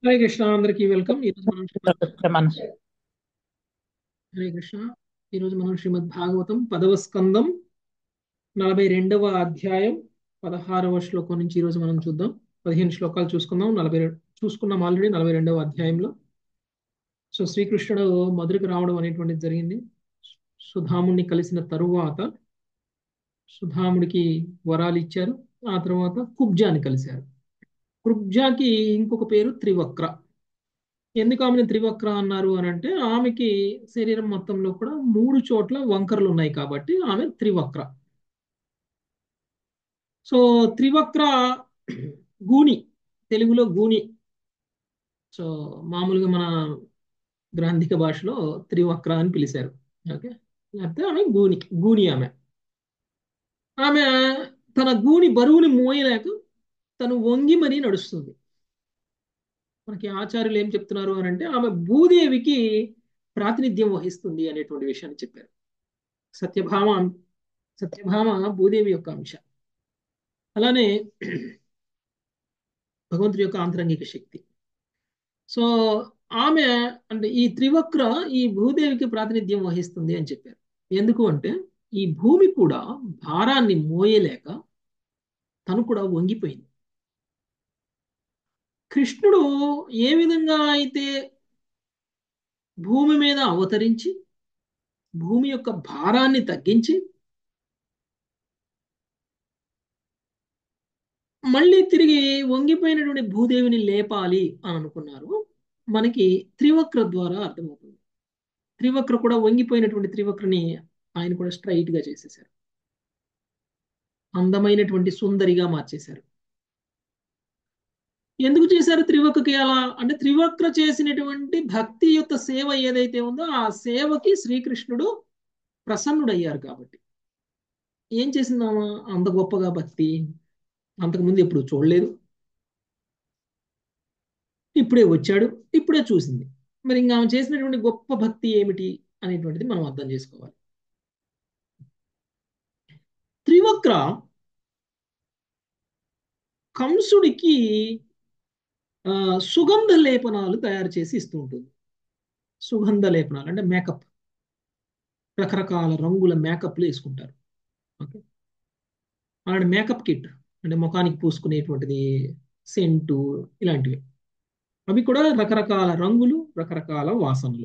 హరే కృష్ణ అందరికీ వెల్కమ్ ఈరోజు మనం శ్రీమద్ మనసు హరే కృష్ణ ఈరోజు మనం శ్రీమద్ భాగవతం పదవ స్కందం నలభై రెండవ అధ్యాయం పదహారవ శ్లోకం నుంచి ఈరోజు మనం చూద్దాం పదిహేను శ్లోకాలు చూసుకుందాం నలభై రె- చూసుకున్నాం ఆల్రెడీ నలభై రెండవ అధ్యాయంలో సో శ్రీకృష్ణుడు మధురకు రావడం అనేటువంటిది జరిగింది సుధాముని కలిసిన తరువాత సుధాముడికి వరాలు ఇచ్చారు ఆ తర్వాత కుబ్జాని కలిశారు కుబ్జాకి ఇంకొక పేరు త్రివక్ర ఎందుకు ఆమెను త్రివక్ర అన్నారు అని అంటే ఆమెకి శరీరం మొత్తంలో కూడా మూడు చోట్ల వంకరలు ఉన్నాయి కాబట్టి ఆమె త్రివక్ర సో త్రివక్ర గూని తెలుగులో గూని సో మామూలుగా మన గ్రాంధిక భాషలో త్రివక్ర అని పిలిచారు ఓకే లేకపోతే ఆమె గూని గూని ఆమె ఆమె తన గూని బరువుని మోయలేక తను వంగి మరీ నడుస్తుంది మనకి ఆచార్యులు ఏం చెప్తున్నారు అని అంటే ఆమె భూదేవికి ప్రాతినిధ్యం వహిస్తుంది అనేటువంటి విషయాన్ని చెప్పారు సత్యభామ సత్యభామ భూదేవి యొక్క అంశ అలానే భగవంతుడి యొక్క ఆంతరంగిక శక్తి సో ఆమె అంటే ఈ త్రివక్ర ఈ భూదేవికి ప్రాతినిధ్యం వహిస్తుంది అని చెప్పారు ఎందుకు అంటే ఈ భూమి కూడా భారాన్ని మోయలేక తను కూడా వంగిపోయింది కృష్ణుడు ఏ విధంగా అయితే భూమి మీద అవతరించి భూమి యొక్క భారాన్ని తగ్గించి మళ్ళీ తిరిగి వంగిపోయినటువంటి భూదేవిని లేపాలి అని అనుకున్నారు మనకి త్రివక్ర ద్వారా అర్థమవుతుంది త్రివక్ర కూడా వంగిపోయినటువంటి త్రివక్రని ఆయన కూడా స్ట్రైట్ గా చేసేశారు అందమైనటువంటి సుందరిగా మార్చేశారు ఎందుకు చేశారు త్రివక్రకి అలా అంటే త్రివక్ర చేసినటువంటి భక్తి యొక్క సేవ ఏదైతే ఉందో ఆ సేవకి శ్రీకృష్ణుడు ప్రసన్నుడయ్యారు కాబట్టి ఏం చేసిందామా అంత గొప్పగా భక్తి అంతకుముందు ఎప్పుడు చూడలేదు ఇప్పుడే వచ్చాడు ఇప్పుడే చూసింది మరి ఇంకా ఆమె చేసినటువంటి గొప్ప భక్తి ఏమిటి అనేటువంటిది మనం అర్థం చేసుకోవాలి త్రివక్ర కంసుడికి ఆ, సుగంధ లేపనాలు తయారు చేసి ఇస్తూ ఉంటుంది సుగంధ లేపనాలు అంటే మేకప్ రకరకాల రంగుల మేకప్లు వేసుకుంటారు ఓకే అలాంటి మేకప్ కిట్ అంటే ముఖానికి పూసుకునేటువంటిది సెంటు ఇలాంటివి అవి కూడా రకరకాల రంగులు రకరకాల వాసనలు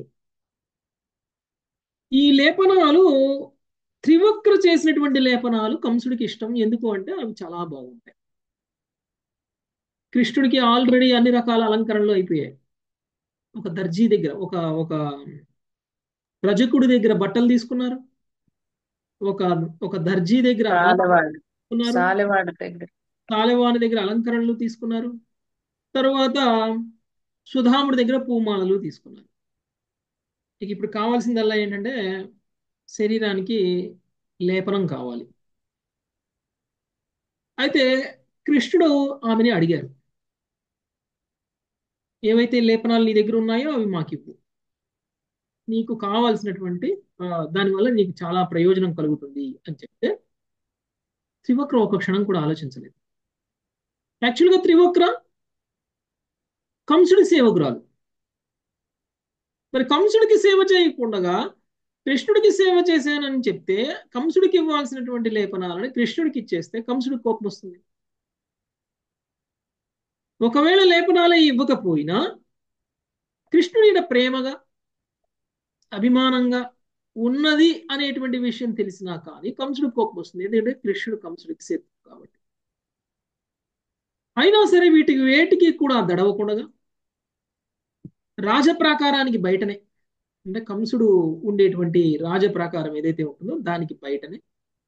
ఈ లేపనాలు త్రివక్ర చేసినటువంటి లేపనాలు కంసుడికి ఇష్టం ఎందుకు అంటే అవి చాలా బాగుంటాయి కృష్ణుడికి ఆల్రెడీ అన్ని రకాల అలంకరణలు అయిపోయాయి ఒక దర్జీ దగ్గర ఒక ఒక రజకుడి దగ్గర బట్టలు తీసుకున్నారు ఒక ఒక దర్జీ దగ్గర సాలెవాడు తీసుకున్నారు సాలెవాడు దగ్గర తాలిబాన్ దగ్గర అలంకరణలు తీసుకున్నారు తర్వాత సుధాముడి దగ్గర పూమాలలు తీసుకున్నారు ఇక ఇప్పుడు కావాల్సిందల్లా ఏంటంటే శరీరానికి లేపనం కావాలి అయితే కృష్ణుడు ఆమెని అడిగారు ఏవైతే లేపనాలు నీ దగ్గర ఉన్నాయో అవి మాకివ్వు నీకు కావాల్సినటువంటి ఆ, దానివల్ల నీకు చాలా ప్రయోజనం కలుగుతుంది అని చెప్తే త్రివక్ర ఒక క్షణం కూడా ఆలోచించలేదు యాక్చువల్గా త్రివక్ర కంసుడి సేవకురాలు మరి కంసుడికి సేవ చేయకుండా కృష్ణుడికి సేవ చేశానని చెప్తే కంసుడికి ఇవ్వాల్సినటువంటి లేపనాలని కృష్ణుడికి ఇచ్చేస్తే కంసుడికి కోపం వస్తుంది ఒకవేళ లేపనాలే ఇవ్వకపోయినా కృష్ణుడి ఈడ ప్రేమగా అభిమానంగా ఉన్నది అనేటువంటి విషయం తెలిసినా కానీ కంసుడికి కోపం వస్తుంది ఎందుకంటే కృష్ణుడు కంసుడికి సేపు కాబట్టి అయినా సరే వీటికి వేటికి కూడా దడవకుండా రాజప్రాకారానికి బయటనే అంటే కంసుడు ఉండేటువంటి రాజప్రాకారం ఏదైతే ఉంటుందో దానికి బయటనే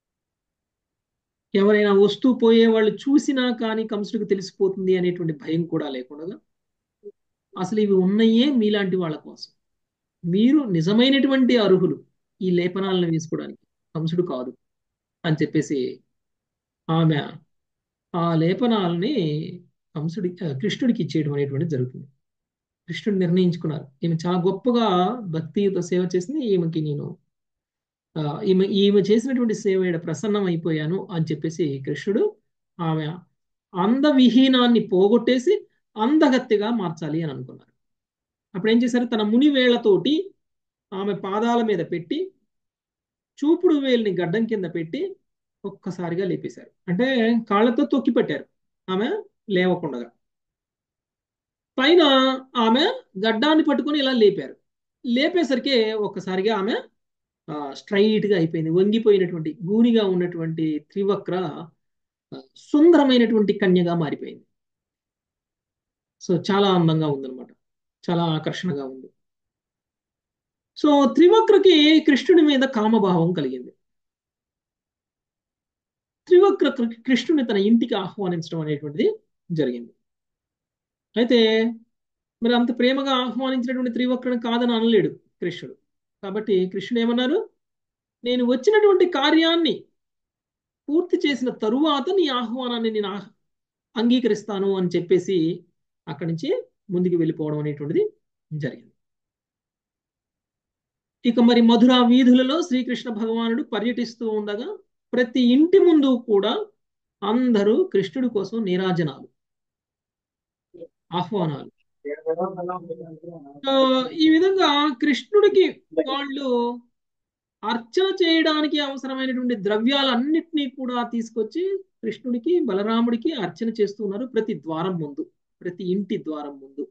ఎవరైనా వస్తూ పోయే వాళ్ళు చూసినా కానీ కంసుడికి తెలిసిపోతుంది అనేటువంటి భయం కూడా లేకుండా అసలు ఇవి ఉన్నాయే మీలాంటి వాళ్ళ కోసం మీరు నిజమైనటువంటి అర్హులు ఈ లేపనాలను వేసుకోవడానికి కంసుడు కాదు అని చెప్పేసి ఆమె ఆ లేపనాలని కంసుడి ఆ, కృష్ణుడికి ఇచ్చేయడం అనేటువంటిది జరుగుతుంది కృష్ణుడు నిర్ణయించుకున్నారు ఈమె చాలా గొప్పగా భక్తియుత సేవ చేసింది ఈమెకి నేను ఆ, ఈమె ఈమె చేసినటువంటి సేవ ఈడ ప్రసన్నం అయిపోయాను అని చెప్పేసి కృష్ణుడు ఆమె అందవిహీనాన్ని పోగొట్టేసి అందగత్తెగా మార్చాలి అని అనుకున్నారు అప్పుడు ఏం చేశారు తన ముని వేళ్లతోటి ఆమె పాదాల మీద పెట్టి చూపుడు వేలుని గడ్డం కింద పెట్టి ఒక్కసారిగా లేపేశారు అంటే కాళ్ళతో తొక్కి పెట్టారు ఆమె లేవకుండా పైన ఆమె గడ్డాన్ని పట్టుకొని ఇలా లేపారు లేపేసరికి ఒక్కసారిగా ఆమె స్ట్రైట్ గా అయిపోయింది వంగిపోయినటువంటి గూనిగా ఉన్నటువంటి త్రివక్ర సుందరమైనటువంటి కన్యగా మారిపోయింది సో చాలా అందంగా ఉందన్నమాట చాలా ఆకర్షణగా ఉంది సో త్రివక్రకి కృష్ణుడి మీద కామభావం కలిగింది త్రివక్ర కృష్ణుని తన ఇంటికి ఆహ్వానించడం అనేటువంటిది జరిగింది అయితే మరి అంత ప్రేమగా ఆహ్వానించినటువంటి త్రివక్రని కాదని అనలేడు కృష్ణుడు కాబట్టి కృష్ణుడు ఏమన్నారు నేను వచ్చినటువంటి కార్యాన్ని పూర్తి చేసిన తరువాత నీ ఆహ్వానాన్ని నేను అంగీకరిస్తాను అని చెప్పేసి అక్కడి నుంచి ముందుకు వెళ్ళిపోవడం అనేటువంటిది జరిగింది ఇక మరి మధుర వీధులలో శ్రీకృష్ణ భగవానుడు పర్యటిస్తూ ఉండగా ప్రతి ఇంటి ముందు కూడా అందరూ కృష్ణుడి కోసం నీరాజనాలు ఆహ్వానాలు ఈ విధంగా కృష్ణుడికి వాళ్ళు అర్చన చేయడానికి అవసరమైనటువంటి ద్రవ్యాలన్నిటినీ కూడా తీసుకొచ్చి కృష్ణుడికి బలరాముడికి అర్చన చేస్తున్నారు ప్రతి ద్వారం ముందు ప్రతి ఇంటి ద్వారం ముందు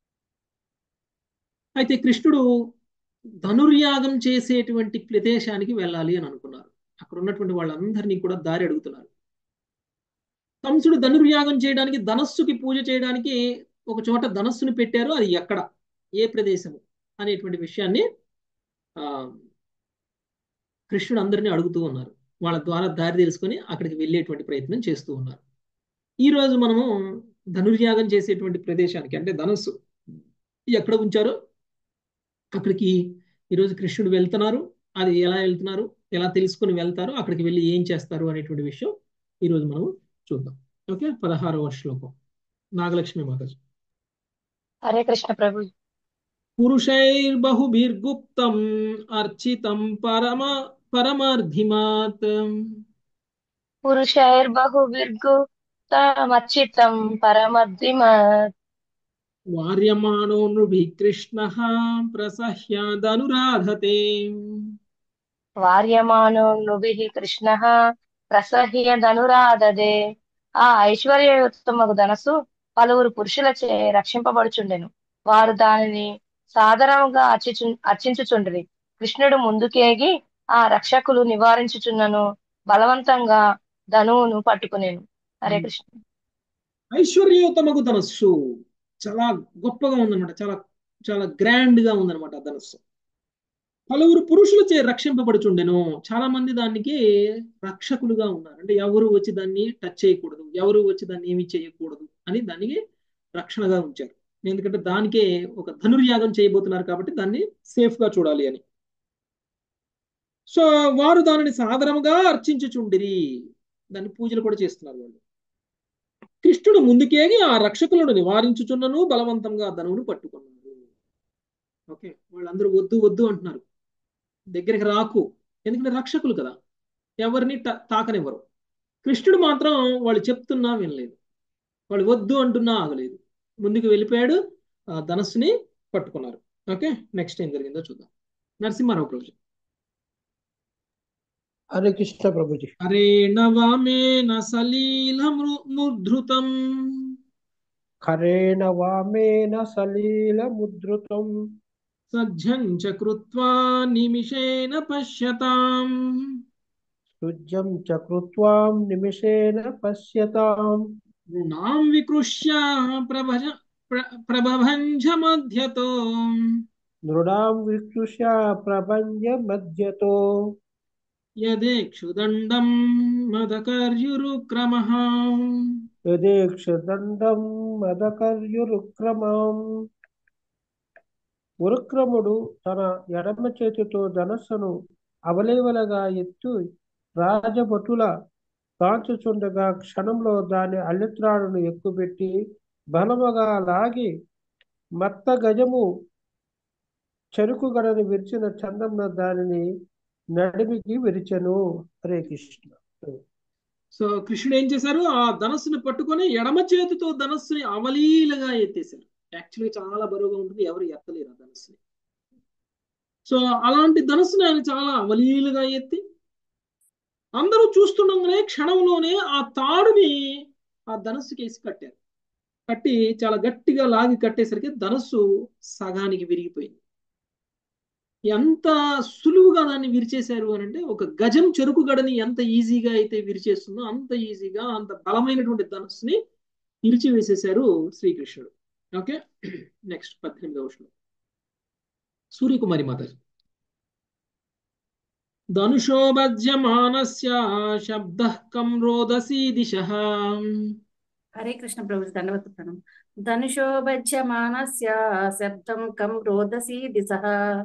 అయితే కృష్ణుడు ధనుర్యాగం చేసేటువంటి ప్రదేశానికి వెళ్ళాలి అని అనుకున్నారు అక్కడ ఉన్నటువంటి వాళ్ళందరినీ కూడా దారి అడుగుతున్నారు కంసుడు ధనుర్యాగం చేయడానికి ధనస్సుకి పూజ చేయడానికి ఒక చోట ధనస్సును పెట్టారు అది ఎక్కడ ఏ ప్రదేశము అనేటువంటి విషయాన్ని ఆ కృష్ణుడు అందరినీ అడుగుతూ ఉన్నారు వాళ్ళ ద్వారా దారి తెలుసుకొని అక్కడికి వెళ్ళేటువంటి ప్రయత్నం చేస్తూ ఉన్నారు ఈ రోజు మనము ధనుర్యాగం చేసేటువంటి ప్రదేశానికి అంటే ధనస్సు ఎక్కడ ఉంచారో అక్కడికి ఈరోజు కృష్ణుడు వెళ్తున్నారు అది ఎలా వెళ్తున్నారు ఎలా తెలుసుకుని వెళ్తారో అక్కడికి వెళ్ళి ఏం చేస్తారు అనేటువంటి విషయం ఈరోజు మనం చూద్దాం ఓకే పదహారవ శ్లోకం నాగలక్ష్మి మాతాజీ హరే కృష్ణ ప్రభు పురుషైర్బహుభిర్గుప్తం అర్చితం పరమ పరమార్థిమాత్ పురుషైర్బహుభిర్గుప్తమర్చితం పరమద్ధిమత్ వార్యమాణో నృభి కృష్ణ ప్రసహ్యాదనురాధతే వార్యమాణో నృభిః కృష్ణ ప్రసహ్యదనురాధదే ఆ ఐశ్వర్యయుక్తమగు ధనసు పలువురు పురుషులచే రక్షింపబడుచుండెను వారు దానిని సాధారణంగా అర్చించు అర్చించుచుండ్రి కృష్ణుడు ముందుకేగి ఆ రక్షకులు నివారించుచున్నను బలవంతంగా ధనువును పట్టుకునేను హరే కృష్ణ ఐశ్వర్యోత్తమకు ధనస్సు చాలా గొప్పగా ఉందన్నమాట చాలా చాలా గ్రాండ్ గా ఉందన్నమాట ఆ ధనస్సు పలువురు పురుషులచే రక్షింపబడుచుండెను చాలా మంది దానికి రక్షకులుగా ఉన్నారు అంటే ఎవరు వచ్చి దాన్ని టచ్ చేయకూడదు ఎవరు వచ్చి దాన్ని ఏమి చేయకూడదు అని దానికి రక్షణగా ఉంచారు ఎందుకంటే దానికే ఒక ధనుర్యాగం చేయబోతున్నారు కాబట్టి దాన్ని సేఫ్ గా చూడాలి అని సో వారు దానిని సాధారణంగా అర్చించుచుండిరి దాన్ని పూజలు కూడా చేస్తున్నారు వాళ్ళు కృష్ణుడు ముందుకేగి ఆ రక్షకులను నివారించుచున్నను బలవంతంగా ధనువును పట్టుకున్నారు ఓకే వాళ్ళందరూ వద్దు వద్దు అంటున్నారు దగ్గరికి రాకు ఎందుకంటే రక్షకులు కదా ఎవరిని తాకనివ్వరు కృష్ణుడు మాత్రం వాళ్ళు చెప్తున్నా వినలేదు వాళ్ళు వద్దు అంటున్నా ఆగలేదు ముందుకు వెళ్ళిపోయాడు ఆ ధనస్సుని పట్టుకున్నారు ఓకే నెక్స్ట్ ఏం జరిగిందో చూద్దాం నరసింహారావు ప్రభుజీ హరే కృష్ణ ప్రభుజీ హరే నవామేన సలీల ముద్రుతం ఖరేణ వామేన సలీల ముద్రుతం సజ్జం చ కృత్వా నిమిషేన పశ్యతాం సుజ్యం చ కృత్వాం నిమిషేన పశ్యతాం నృణాం వికృష్య ప్రభజ ప్రభభంజ మధ్యతో నృడాం వికృష్య ప్రపంచ మధ్యతో యదేక్షుదండం మదకర్యురుక్రమః యదేక్షదండం మదకర్యురుక్రమం ఉరుక్రముడు తన ఎడమ చేతితో ధనస్సును అవలేవలగా ఎత్తు రాజభటుల కాల్చుచుండగా క్షణంలో దాని అల్లిత్రాడును ఎక్కుపెట్టి బలముగా లాగి మత్త గజము చెరుకు గడని విరిచిన చందమున దానిని నడిమికి విరిచెను హరే కృష్ణ సో కృష్ణుడు ఏం చేశారు ఆ ధనస్సుని పట్టుకొని ఎడమ చేతితో ధనస్సుని అవలీలగా ఎత్తేశారు యాక్చువల్గా చాలా బరువుగా ఉంటుంది ఎవరు ఎత్తలేరు ఆ ధనస్సుని సో అలాంటి ధనస్సుని ఆయన చాలా అవలీలుగా ఎత్తి అందరూ చూస్తుండగానే క్షణంలోనే ఆ తాడుని ఆ ధనస్సుకి వేసి కట్టారు కట్టి చాలా గట్టిగా లాగి కట్టేసరికి ధనస్సు సగానికి విరిగిపోయింది ఎంత సులువుగా దాన్ని విరిచేశారు అని అంటే ఒక గజం చెరుకు గడని ఎంత ఈజీగా అయితే విరిచేస్తుందో అంత ఈజీగా అంత బలమైనటువంటి ధనస్సుని విరిచి వేసేశారు శ్రీకృష్ణుడు ఓకే నెక్స్ట్ పద్దెనిమిదవ శ్లోకం సూర్యకుమారి మాతాజీ ధనుషోభజ్యమానస్య శబ్ద కం రోదసీ దిశ హరే కృష్ణ ప్రభు దండవత ప్రణం ధనుషోభజ్యమానస్య శబ్దం కం రోదసీ దిశః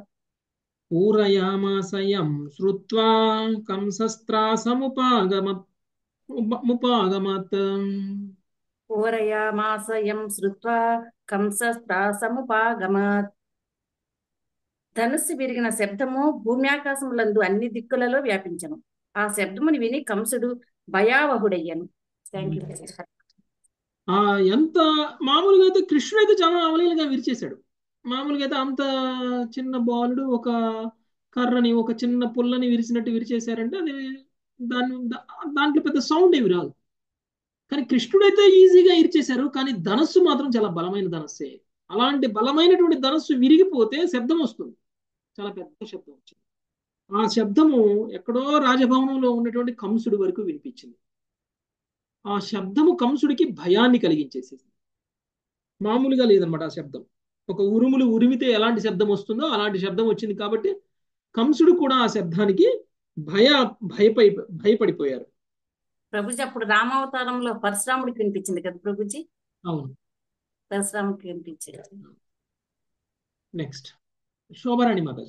పూరయామాసయం శ్రుత్వా కంసస్త్రాసముపాగమత్ ముపాగమత్ పూరయామాసయం శ్రుత్వా కంసస్త్రాసముపాగమత్ ధనుస్సు విరిగిన శబ్దము భూమ్యాకాశములందు అన్ని దిక్కులలో వ్యాపించను ఆ శబ్దముని విని కంసుడు భయావహుడయ్యను థ్యాంక్ యూ ఆ ఎంత మామూలుగా అయితే కృష్ణుడు అయితే చాలా అవలీలగా విరిచేశాడు మామూలుగా అయితే అంత చిన్న బాలుడు ఒక కర్రని ఒక చిన్న పుల్లని విరిచినట్టు విరిచేశారంటే అది దాని దా- దాంట్లో పెద్ద సౌండ్ ఏమి రాదు కానీ కృష్ణుడైతే ఈజీగా ఇరిచేశారు కానీ ధనస్సు మాత్రం చాలా బలమైన ధనస్సే అలాంటి బలమైనటువంటి ధనస్సు విరిగిపోతే శబ్దం వస్తుంది చాలా పెద్ద శబ్దం వచ్చింది ఆ శబ్దము ఎక్కడో రాజభవనంలో ఉన్నటువంటి కంసుడి వరకు వినిపించింది ఆ శబ్దము కంసుడికి భయాన్ని కలిగించేసేసింది మామూలుగా లేదన్నమాట ఆ శబ్దం ఒక ఉరుములు ఉరిమితే ఎలాంటి శబ్దం వస్తుందో అలాంటి శబ్దం వచ్చింది కాబట్టి కంసుడు కూడా ఆ శబ్దానికి భయ భయపై భయపడిపోయారు ప్రభుజీ అప్పుడు రామావతారంలో పరశురాముడికి వినిపించింది కదా ప్రభుజీ అవును పరశురాముడికి వినిపించింది నెక్స్ట్ శోభరాణి మాతాజీ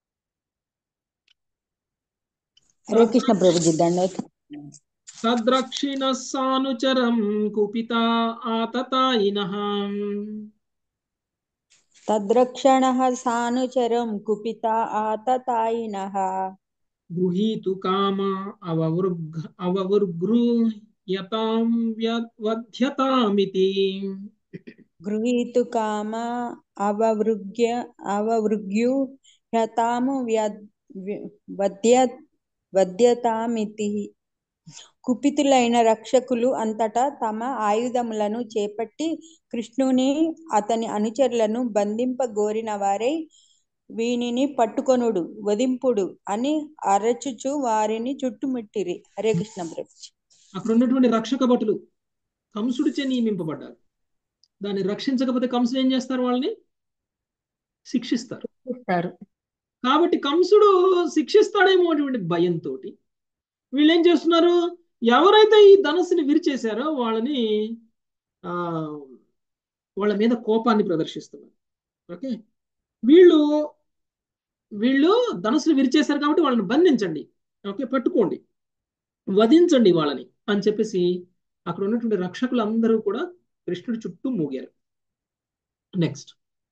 హరే కృష్ణ ప్రభుజీ దండవత్ తద్రక్షిణ సానుచరం కుపిత ఆతతాయిన తద్రక్షణ సానుచరం కుపిత ఆతతాయిన గృహీతు కామ అవవృగ్ అవవృగృయతాం వ్య- వధ్యతామితి గృహీతు కామ అవవృగ్య అవవృగ్యు హ్యతాము వ్యద్ వ్య- వద్య వద్యతామితి కుపితులైన రక్షకులు అంతటా తమ ఆయుధములను చేపట్టి కృష్ణుని అతని అనుచరులను బంధింపగోరిన వారై వీనిని పట్టుకొనుడు వధింపుడు అని అరచుచు వారిని చుట్టుముట్టిరి హరే కృష్ణ ప్రభుజీ అక్కడ ఉన్నటువంటి రక్షక భటులు కంసుడిచే నియమింపబడ్డారు దాన్ని రక్షించకపోతే కంసుడు ఏం చేస్తారు వాళ్ళని శిక్షిస్తారు ఇస్తారు కాబట్టి కంసుడు శిక్షిస్తాడేమో అటువంటి భయంతో వీళ్ళు ఏం చేస్తున్నారు ఎవరైతే ఈ ధనస్సుని విరిచేశారో వాళ్ళని ఆ వాళ్ళ మీద కోపాన్ని ప్రదర్శిస్తున్నారు ఓకే వీళ్ళు వీళ్ళు ధనస్సుని విరిచేశారు కాబట్టి వాళ్ళని బంధించండి ఓకే పట్టుకోండి వధించండి వాళ్ళని అని చెప్పేసి అక్కడ ఉన్నటువంటి రక్షకులందరూ కూడా కృష్ణుడి చుట్టూ మూగారు నెక్స్ట్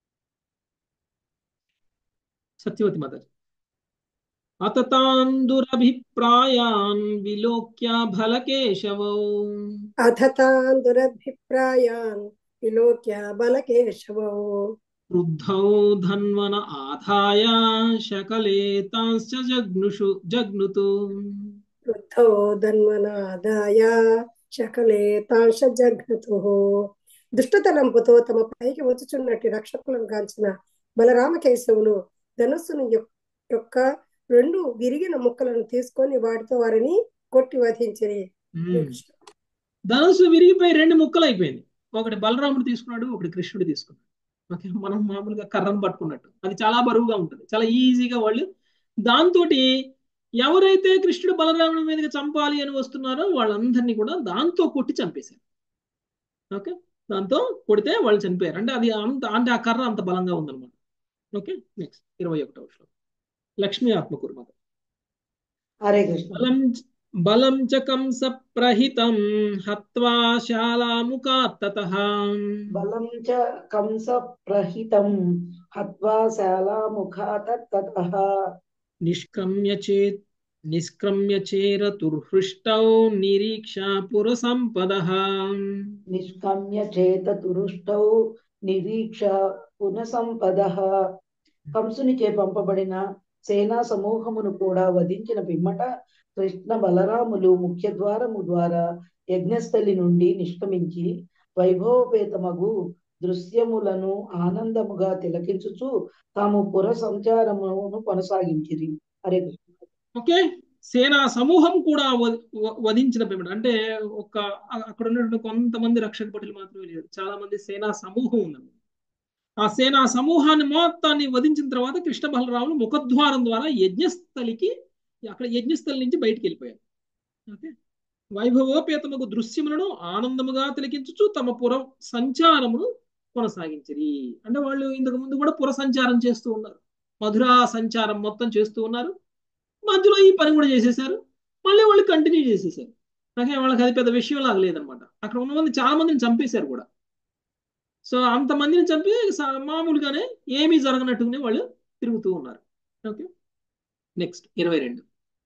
సత్యవతి మాతాజీ అతతాన్ దురభిప్రాయాన్ విలోక్య భలకేశవౌ అథ తాన్ దురభిప్రాయాన్ విలోక్య బలకేశవో క్రుద్ధౌ ధన్వన ఆదాయ శకలే తాంశ్చ జగ్నుషు జగ్నుతు వృద్ధో ధన్వనాదాయ శకలే తాంశ జఘ్నతు దుష్టతలంపుతో తమ పైకి వచ్చుచున్నట్టు రక్షకులను కాల్చిన బలరామకేశవులు ధనుస్సును యొక్- యొక్క రెండు విరిగిన ముక్కలను తీసుకొని వాటితో వారిని కొట్టి వధించిరి ధనుసు విరిగిపోయి రెండు ముక్కలు అయిపోయింది ఒకటి బలరాముడు తీసుకున్నాడు ఒకటి కృష్ణుడు తీసుకున్నాడు ఓకే మనం మామూలుగా కర్రను పట్టుకున్నట్టు అది చాలా బరువుగా ఉంటుంది చాలా ఈజీగా వాళ్ళు దాంతో ఎవరైతే కృష్ణుడు బలరాముడి మీదకి చంపాలి అని వస్తున్నారో వాళ్ళందరినీ కూడా దాంతో కొట్టి చంపేశారు ఓకే దాంతో కొడితే వాళ్ళు చనిపోయారు అంటే అది అంత అంటే ఆ కర్ర అంత బలంగా ఉందన్నమాట ఓకే నెక్స్ట్ ఇరవై ఒకటవ శ్లోకం లక్ష్మీ ఆత్మకూర్మత హరే కృష్ణ బలం బలం చ కంస ప్రహితం హత్వా శాలాముఖాత్ తతః బలం చ కంస ప్రహితం హత్వా శాలాముఖాత్ తతః నిష్క్రమ్య చేత్ నిష్క్రమ్య చేరతుర్హృష్టౌ నిరీక్షా పురసంపద నిష్కమ్య చేత తురుష్టౌ నిరీక్ష పునఃసంపద కంసునిచే పంపబడిన సేనా సమూహమును కూడా వధించిన పిమ్మట కృష్ణ బలరాములు ముఖ్య ద్వారము ద్వారా యజ్ఞస్థలి నుండి నిష్క్రమించి వైభవపేతమగు దృశ్యములను ఆనందముగా తిలకించుచు తాము పుర సంచారమును కొనసాగించిరి హరే కృష్ణ ఓకే సేనా సమూహం కూడా వ- వ- వధించిన పిమ్మట అంటే ఒక అ- అక్కడ ఉన్నటువంటి కొంతమంది రక్షక భటులు మాత్రమే లేరు చాలా మంది సేనా సమూహం ఉందండి ఆ సేనా సమూహాన్ని మొత్తాన్ని వధించిన తర్వాత కృష్ణ బలరాములు ముఖద్వారం ద్వారా యజ్ఞస్థలికి అక్కడ యజ్ఞస్థలి నుంచి బయటికి వెళ్ళిపోయారు ఓకే వైభవోపేతముకు దృశ్యములను ఆనందముగా తిలకించుచు తమ పుర సంచారమును కొనసాగించిరి అంటే వాళ్ళు ఇంతకు ముందు కూడా పుర సంచారం చేస్తూ ఉన్నారు మధురా సంచారం మొత్తం చేస్తూ ఉన్నారు మధ్యలో ఈ పని కూడా చేసేసారు మళ్ళీ వాళ్ళు కంటిన్యూ చేసేసారు నాకే వాళ్ళకి అది పెద్ద విషయం లాగా లేదనమాట అక్కడ ఉన్న మంది చాలా మందిని చంపేశారు కూడా సో అంతమందిని చంపి స- మామూలుగానే ఏమీ జరగనట్టుగానే వాళ్ళు తిరుగుతూ ఉన్నారు ఓకే నెక్స్ట్ ఇరవై రెండు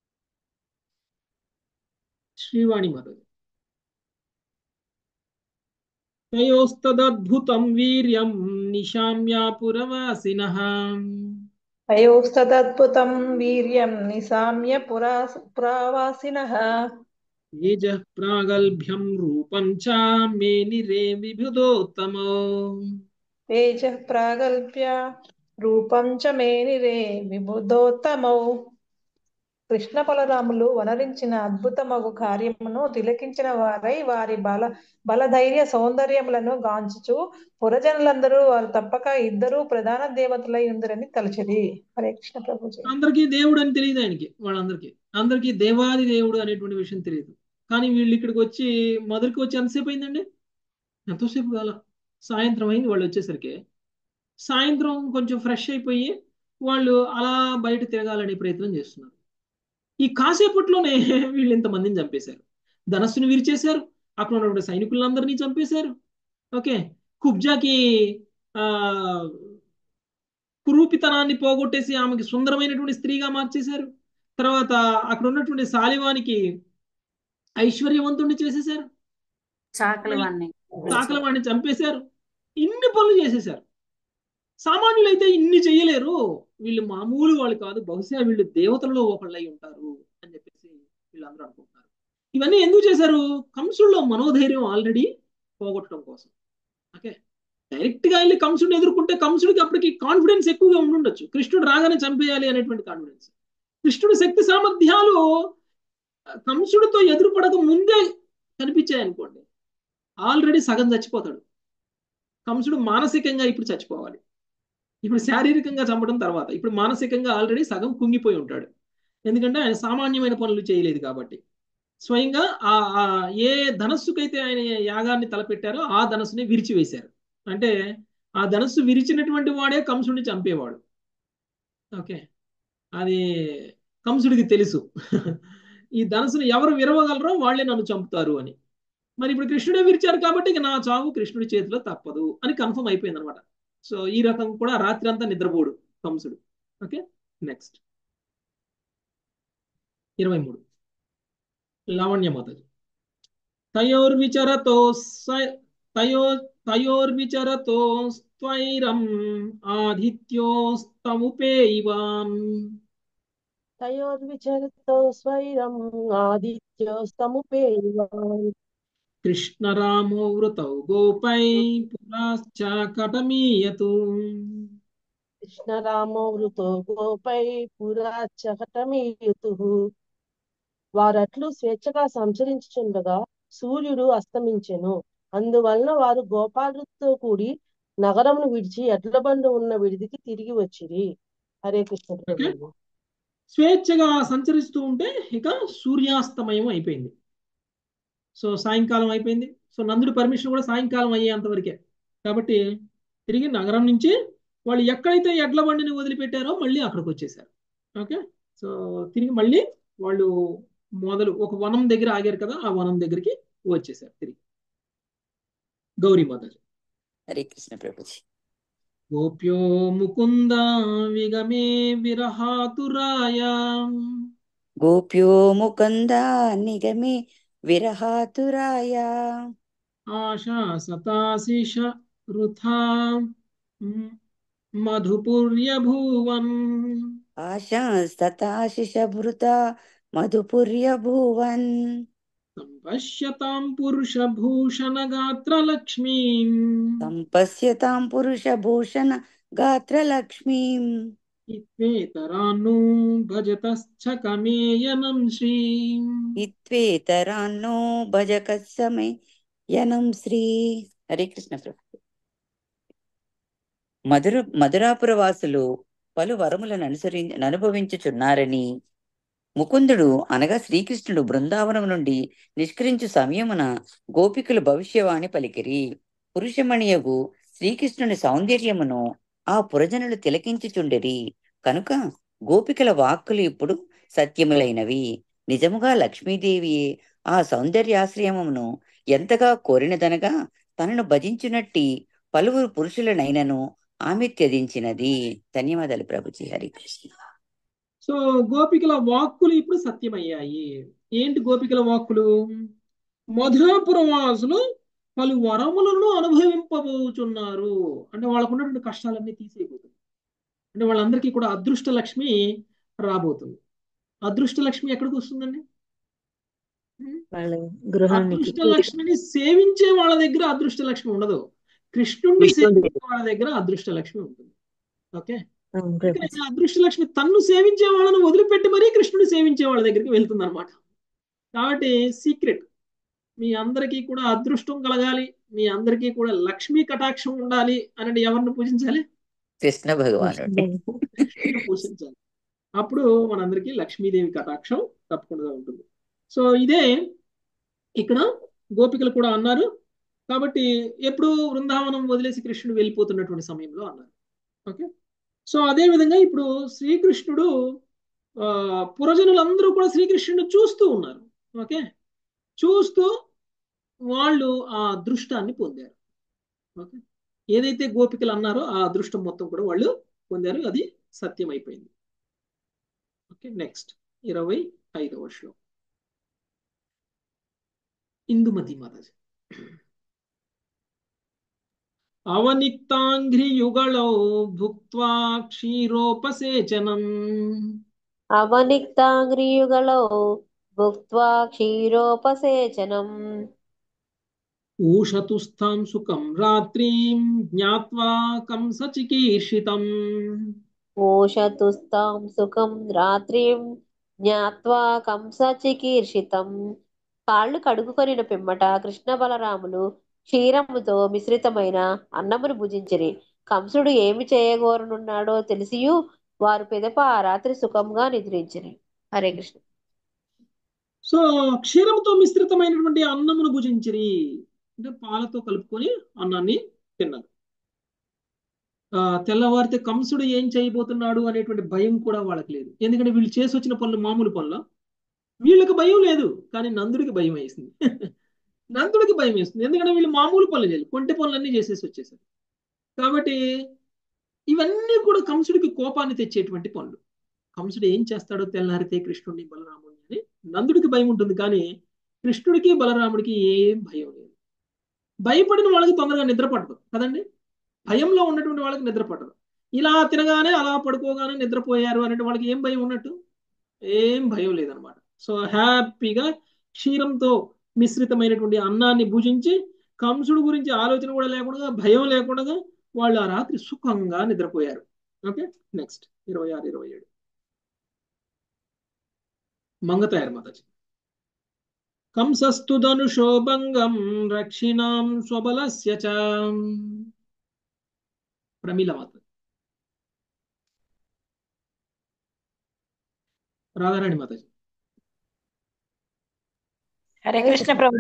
శ్రీవాణి మాతాజీ తయోస్తదద్భుతం వీర్యం నిశామ్యాపురవాసినః అయోస్తదద్భుతం వీర్యం నిశామ్య పురా పురావాసినః తేజ ప్రాగల్భ్యం రూపం చ మేనిరే విభుదోత్తమో తేజ ప్రాగల్భ్య రూపం చ మేనిరే విబుధోత్తమౌ కృష్ణ బలరాములు వనరించిన అద్భుతమగు కార్యమును తిలకించిన వారై వారి బల బలధైర్య సౌందర్యములను గాంచుచు పురజనులందరూ వారు తప్పక ఇద్దరు ప్రధాన దేవతలై ఉందరని తలచిరి హరే కృష్ణ ప్రభుజీ అందరికీ దేవుడు అని తెలియదు ఆయనకి వాళ్ళందరికీ అందరికీ దేవాది దేవుడు అనేటువంటి విషయం తెలియదు కానీ వీళ్ళు ఇక్కడికి వచ్చి మొదటికి వచ్చి ఎంతసేపు అయిందండి ఎంతోసేపు కాల సాయంత్రం అయింది వాళ్ళు వచ్చేసరికి సాయంత్రం కొంచెం ఫ్రెష్ అయిపోయి వాళ్ళు అలా బయట తిరగాలనే ప్రయత్నం చేస్తున్నారు ఈ కాసేపట్లోనే వీళ్ళు ఇంతమందిని చంపేశారు ధనస్సును విరిచేశారు అక్కడ ఉన్నటువంటి సైనికులందరినీ చంపేశారు ఓకే కుబ్జాకి ఆ కురూపితనాన్ని పోగొట్టేసి ఆమెకి సుందరమైనటువంటి స్త్రీగా మార్చేశారు తర్వాత అక్కడ ఉన్నటువంటి సాలివానికి ఐశ్వర్యవంతుడిని చేసేశారు చాకలి వాణ్ణి సాకలవాడిని చంపేశారు ఇన్ని పనులు చేసేశారు సామాన్యులైతే ఇన్ని చేయలేరు వీళ్ళు మామూలు వాళ్ళు కాదు బహుశా వీళ్ళు దేవతలలో ఒకళ్ళై ఉంటారు అని చెప్పేసి వీళ్ళందరూ అనుకుంటున్నారు ఇవన్నీ ఎందుకు చేశారు కంసుల్లో మనోధైర్యం ఆల్రెడీ పోగొట్టడం కోసం ఓకే డైరెక్ట్ గా వెళ్ళి కంసుడిని ఎదుర్కొంటే కంసుడికి అప్పటికి కాన్ఫిడెన్స్ ఎక్కువగా ఉండుండొచ్చు కృష్ణుడు రాగానే చంపేయాలి అనేటువంటి కాన్ఫిడెన్స్ కృష్ణుడి శక్తి సామర్థ్యాలు కంసుడితో ఎదురుపడక ముందే కనిపించాయి అనుకోండి ఆల్రెడీ సగం చచ్చిపోతాడు కంసుడు మానసికంగా ఇప్పుడు చచ్చిపోవాలి ఇప్పుడు శారీరకంగా చంపడం తర్వాత ఇప్పుడు మానసికంగా ఆల్రెడీ సగం కుంగిపోయి ఉంటాడు ఎందుకంటే ఆయన సామాన్యమైన పనులు చేయలేదు కాబట్టి స్వయంగా ఆ ఆ ఏ ధనస్సుకైతే ఆయన యాగాన్ని తలపెట్టారో ఆ ధనస్సుని విరిచివేశారు అంటే ఆ ధనస్సు విరిచినటువంటి వాడే కంసుడిని చంపేవాడు ఓకే అది కంసుడికి తెలుసు ఈ ధనస్సును ఎవరు విరవగలరో వాళ్ళే నన్ను చంపుతారు అని మరి ఇప్పుడు కృష్ణుడే విరిచారు కాబట్టి ఇక నా చావు కృష్ణుడి చేతిలో తప్పదు అని కన్ఫర్మ్ అయిపోయింది అనమాట సో ఈ రకం కూడా రాత్రి అంతా నిద్రపోడు కంసుడు ఓకే నెక్స్ట్ ఇరవై మూడు లావణ్యమాతది తయోర్విచరతో స- తయో తయోర్విచరతో స్త్వైరం ఆదిత్యోస్తముపేయివాం తయోర్విచరితో స్వైరం ఆదిత్యోస్తముపేయివాన్ కృష్ణరామో వృతౌ గోపై పురాశ్చ కటమీయతు కృష్ణరామో వృతో గోపై పురాచకటమీయుతు వారట్లు స్వేచ్ఛగా సంచరించుచుండగా సూర్యుడు అస్తమించెను అందువలన వారు గోపాలుతో కూడి నగరమును విడిచి ఎడ్ల బండు ఉన్న విడిదికి తిరిగి వచ్చిరి హరే కృష్ణ ప్రభు స్వేచ్ఛగా సంచరిస్తూ ఉంటే ఇక సూర్యాస్తమయం అయిపోయింది సో సాయంకాలం అయిపోయింది సో నందుడి పర్మిషన్ కూడా సాయంకాలం అయ్యేంత వరకే కాబట్టి తిరిగి నగరం నుంచి వాళ్ళు ఎక్కడైతే ఎడ్ల బండిని వదిలిపెట్టారో మళ్ళీ అక్కడికి వచ్చేసారు ఓకే సో తిరిగి మళ్ళీ వాళ్ళు మొదలు ఒక వనం దగ్గర ఆగారు కదా ఆ వనం దగ్గరికి వచ్చేసారు తిరిగి గౌరీ మాతాజీ హరే కృష్ణ ప్రభుజీ గోప్యో ముకుంద విగమే విరహాతురాయ గోప్యో ముకుంద నిగమే విరహాతురాయ ఆశా సతాశిష వృథా మధుపుర్యభూవన్ ఆశాస్తతాశిషభృత మధుపుర్య భువన్ సంపశ్యతాం పురుషభూషణగాత్రలక్ష్మీం సంపశ్యతాం పురుషభూషణ గాత్రలక్ష్మీం ఇత్వేతరాన్ను భజతశ్చకమేయనం శ్రీం ఇత్వేతరాన్నో భజకస్సమే యనం శ్రీ హరే కృష్ణ ప్రభు మధుర మధురాపుర వాసులు పలు వరములను అనుసరి అనుభవించుచున్నారని ముకుందుడు అనగా శ్రీకృష్ణుడు బృందావనం నుండి నిష్కరించు సమయమున గోపికలు భవిష్యవాణి పలికిరి పురుషమణియగు శ్రీకృష్ణుని సౌందర్యమును ఆ పురజనులు తిలకించుచుండిరి కనుక గోపికల వాక్కులు ఇప్పుడు సత్యములైనవి నిజముగా లక్ష్మీదేవియే ఆ సౌందర్యాశ్రయమును ఎంతగా కోరినదనగా తనను భజించునట్టి పలువురు పురుషులనైనను ఆమె త్యజించినది ధన్యవాదాలు ప్రభుజీ హరికృష్ణ సో గోపికల వాక్కులు ఇప్పుడు సత్యమయ్యాయి ఏంటి గోపికల వాక్కులు మధురాపురం వాసులు పలు వరములను అనుభవింపబోచున్నారు అంటే వాళ్ళకు ఉన్నటువంటి కష్టాలన్నీ తీసేయబోతుంది అంటే వాళ్ళందరికీ కూడా అదృష్ట లక్ష్మి రాబోతుంది అదృష్ట లక్ష్మి ఎక్కడికి వస్తుందండి వాళ్ళ గృహానికి అదృష్ట లక్ష్మిని సేవించే వాళ్ళ దగ్గర అదృష్ట లక్ష్మి ఉండదు కృష్ణుడిని కృష్ణుడి సేవించే వాళ్ళ దగ్గర అదృష్ట లక్ష్మి ఉంటుంది ఓకే అవును ఇక్కడ ప్రభుజీ ఈ అదృష్ట లక్ష్మి తన్ను సేవించే వాళ్ళను వదిలిపెట్టి మరీ కృష్ణుని సేవించే వాళ్ళ దగ్గరికి వెళ్తుంది అనమాట కాబట్టి సీక్రెట్ మీ అందరికీ కూడా అదృష్టం కలగాలి మీ అందరికీ కూడా లక్ష్మీ కటాక్షం ఉండాలి అనేది ఎవరిని పూజించాలి కృష్ణ భగవానుడి కృష్ణుని పూజించాలి అప్పుడు మనందరికీ లక్ష్మీదేవి కటాక్షం తప్పకుండా ఉంటుంది సో ఇదే ఇక్కడ గోపికలు కూడా అన్నారు కాబట్టి ఎప్పుడు వృందావనం వదిలేసి కృష్ణుడు వెళ్ళిపోతున్నటువంటి సమయంలో అన్నారు ఓకే సో అదే విధంగా ఇప్పుడు శ్రీకృష్ణుడు ఆ, పురజనులందరూ కూడా శ్రీకృష్ణుడు చూస్తూ ఉన్నారు ఓకే చూస్తూ వాళ్ళు ఆ అదృష్టాన్ని పొందారు ఓకే ఏదైతే గోపికలు అన్నారో ఆ అదృష్టం మొత్తం కూడా వాళ్ళు పొందారు అది సత్యం అయిపోయింది ఓకే నెక్స్ట్ ఇరవై ఐదవ శ్లోకం ఇందుమతి మాతాజీ అవనిక్తాంఘ్రియుగళౌ భుక్త్వా క్షీరోపసేచనం అవనిక్తాంగ్రియుగళౌ భుక్త్వా క్షీరోపసేచనం ఊషతుస్థాం సుఖం రాత్రిం జ్ఞాత్వా కంసచికీర్షితం ఓషతుస్తాం సుఖం రాత్రిం జ్ఞాత్వా కంసచికీర్షితం కాళ్ళు కడుగుకొనిన పిమ్మట కృష్ణ బలరాములు క్షీరముతో మిశ్రితమైన అన్నమును భుజించిరి కంసుడు ఏమి చేయగోరనున్నాడో తెలిసియు వారు పిదప ఆ రాత్రి సుఖంగా నిద్రించిరి హరే కృష్ణ సో క్షీరంతో మిశ్రితమైనటువంటి అన్నమును భుజించిరి అంటే పాలతో కలుపుకొని అన్నాన్ని తిన్నారు ఆ తెల్లవారితే కంసుడు ఏం చేయబోతున్నాడు అనేటువంటి భయం కూడా వాళ్ళకి లేదు ఎందుకంటే వీళ్ళు చేసి వచ్చిన పనులు మామూలు పనుల వీళ్ళకి భయం లేదు కానీ నందుడికి భయం వేసింది నందుడికి భయం వేస్తుంది ఎందుకంటే వీళ్ళు మామూలు పనులు చేయాలి కొంటె పనులన్నీ చేసేసి వచ్చేసారు కాబట్టి ఇవన్నీ కూడా కంసుడికి కోపాన్ని తెచ్చేటువంటి పనులు కంసుడు ఏం చేస్తాడో తెల్లారితే కృష్ణుడిని బలరాముడిని అని నందుడికి భయం ఉంటుంది కానీ కృష్ణుడికి బలరాముడికి ఏం భయం లేదు భయపడిన వాళ్ళకి తొందరగా నిద్ర పడదు కదండి భయంలో ఉన్నటువంటి వాళ్ళకి నిద్ర పడదు ఇలా తినగానే అలా పడుకోగానే నిద్రపోయారు అనే వాళ్ళకి ఏం భయం ఉన్నట్టు ఏం భయం లేదనమాట సో హ్యాపీగా క్షీరంతో మిశ్రితమైనటువంటి అన్నాన్ని భుజించి కంసుడు గురించి ఆలోచన కూడా లేకుండా భయం లేకుండా వాళ్ళు ఆ రాత్రి సుఖంగా నిద్రపోయారు ఓకే నెక్స్ట్ ఇరవై ఆరు ఇరవై ఏడు మంగతాయారు మాతాజీ కంసస్తు ధనుషో భంగం రక్షిణాం స్వబలస్య చ ప్రమీల మాత రాధారాణి మాతాజీ హరే కృష్ణ ప్రభు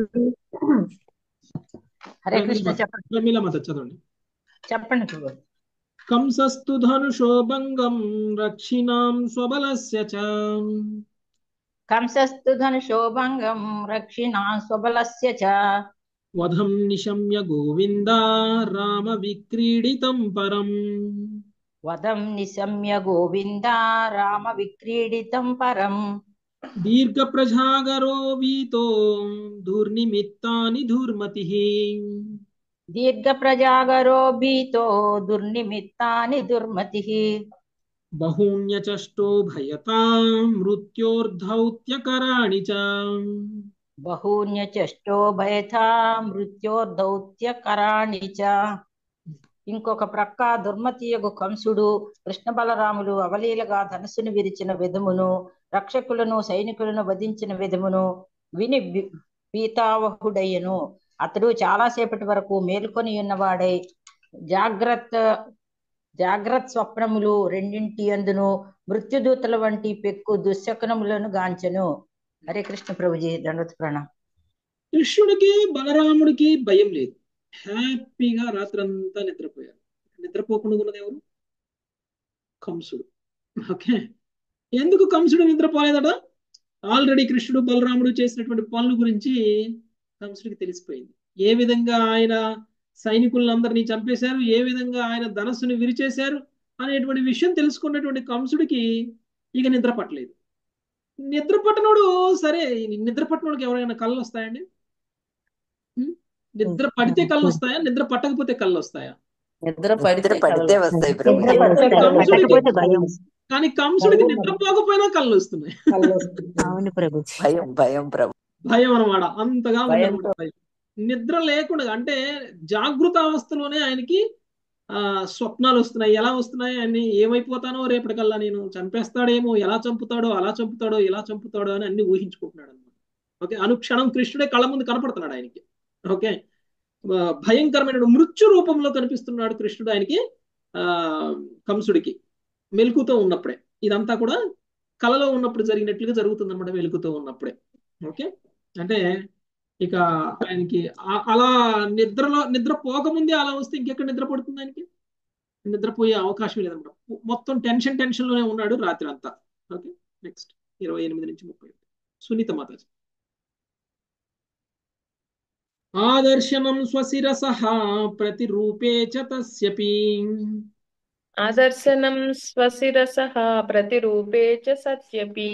హరే ప్రమీల కృష్ణ మాత చెప్పండి ప్రమీల మాత చదవండి చెప్పండి ప్రభు కంసస్తు ధనుషో భంగం రక్షిణాం స్వబలస్య చ కంసస్తు ధనుషోభంగం రక్షిణా స్వబలస్య చ వధం నిశమ్య గోవింద రామ విక్రీడితం పరం వదం నిశమ్య గోవింద రామ విక్రీడితం పరం దీర్ఘ ప్రజాగరో వీతో దుర్నిమిత్తాని దుర్మతి దీర్ఘ ప్రజాగరో భీతో దుర్నిమిత్తాని దుర్మతి బహూన్యచష్టో భయతాం మృత్యోర్ధౌత్యకరాణి చ బహూన్యచష్టో భయథా మృత్యోర్దౌత్యకరాణి చ ఇంకొక ప్రక్క దుర్మతియగు కంసుడు కృష్ణ బలరాములు అవలీలగా ధనుసును విరిచిన విధమును రక్షకులను సైనికులను వధించిన విధమును విని భీ- భీతావహుడయ్యను అతడు చాలాసేపటి వరకు మేల్కొని ఉన్నవాడై జాగ్రత్త జాగ్రత్త స్వప్నములు రెండింటి అందును మృత్యుదూతల వంటి పెక్కు దుశ్శకునములను గాంచెను హరే కృష్ణ ప్రభుజీ దండవత్ ప్రణాం కృష్ణుడికి బలరాముడికి భయం లేదు హ్యాపీగా రాత్రంతా నిద్రపోయారు నిద్రపోకుండా ఉన్నది ఎవరు కంసుడు ఓకే ఎందుకు కంసుడు నిద్రపోలేదట ఆల్రెడీ కృష్ణుడు బలరాముడు చేసినటువంటి పనుల గురించి కంసుడికి తెలిసిపోయింది ఏ విధంగా ఆయన సైనికులందరినీ చంపేశారు ఏ విధంగా ఆయన ధనస్సును విరిచేశారు అనేటువంటి విషయం తెలుసుకున్నటువంటి కంసుడికి ఇక నిద్ర పట్టలేదు నిద్ర పట్టనోడు సరే నిద్ర పట్టనోడికి ఎవరైనా కళ్ళు వస్తాయండి ఉం? నిద్ర పడితే కళ్ళు వస్తాయా నిద్ర పట్టకపోతే కళ్ళు వస్తాయా నిద్ర పడితే పడితే వస్తాయి నిద్ర ప్రభు పడితే కంసుడికి పట్టకపోతే భయం కానీ కంసుడికి నిద్ర పోకపోయినా కళ్ళు వస్తున్నాయి అవును ప్రభు భయం భయం ప్రభు భయం అనమాట అంతగా భయంతో ఉందన్నమాట భయం నిద్ర లేకుండా అంటే జాగృత అవస్థలోనే ఆయనకి ఆ స్వప్నాలు వస్తున్నాయి ఎలా వస్తున్నాయి అని ఏమైపోతానో రేపటికల్లా నేను చంపేస్తాడేమో ఎలా చంపుతాడో అలా చంపుతాడో ఇలా చంపుతాడో అని అన్ని ఊహించుకుంటున్నాడు అనమాట ఓకే అనుక్షణం కృష్ణుడే కళ్ళ ముందు కనపడుతున్నాడు ఆయనకి ఓకే ఆ, భయంకరమైన మృత్యు రూపంలో కనిపిస్తున్నాడు కృష్ణుడు ఆయనకి ఆ కంసుడికి మెలుకుతో ఉన్నప్పుడే ఇదంతా కూడా కలలో ఉన్నప్పుడు జరిగినట్లుగా జరుగుతుంది అనమాట మెలుకుతో ఉన్నప్పుడే ఓకే అంటే ఇక ఆయనకి ఆ- అలా నిద్రలో నిద్ర పోకముందే అలా వస్తే ఇంకెక్కడ నిద్ర పడుతుంది ఆయనకి నిద్రపోయే అవకాశం లేదన్నమాట మొత్తం టెన్షన్ టెన్షన్ లోనే ఉన్నాడు రాత్రి అంతా ఓకే నెక్స్ట్ ఇరవై ఎనిమిది నుంచి ముప్పై సునీత మాతాజీ ఆదర్శనం స్వశిరస ప్రతిరూపే చ తస్యపి ఆదర్శనం స్వశిరసః ప్రతిరూపే చ సత్యపి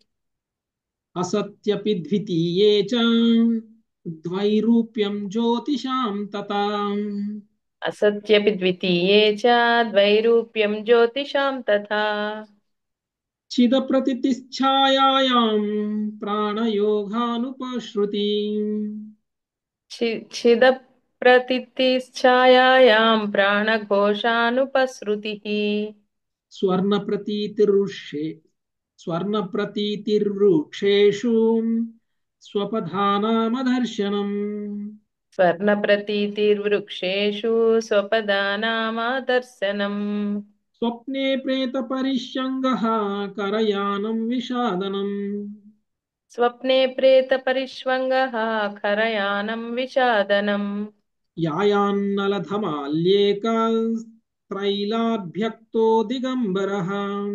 అసత్యపి ద్వితీయే చ ద్వైరూప్యం జ్యోతిషాం తథా అసత్యపి ద్వితీయే చ ద్వైరూప్యం జ్యోతిషాం తథా చిద ప్రతితిశ్ఛాయాయాం ప్రాణయోగానుపశ్రుతి చి- చిద ప్రతితిశ్ఛాయాయాం ప్రాణఘోషానుపసృతిః స్వర్ణ ప్రతీతిరుషే స్వర్ణ ప్రతీతిర్వృక్షేషు స్వపధానామదర్శనం స్వర్ణ ప్రతీతిర్వృక్షేషు స్వపదానామాదర్శనం స్వప్నే ప్రేత పరిష్యంగ కరయానం విషాదనం స్వప్నే ప్రేత పరిష్వంగః ఖరయానం విషాదనం యాయాన్నలధమాల్యేక త్రైలాభ్యక్తో దిగంబరః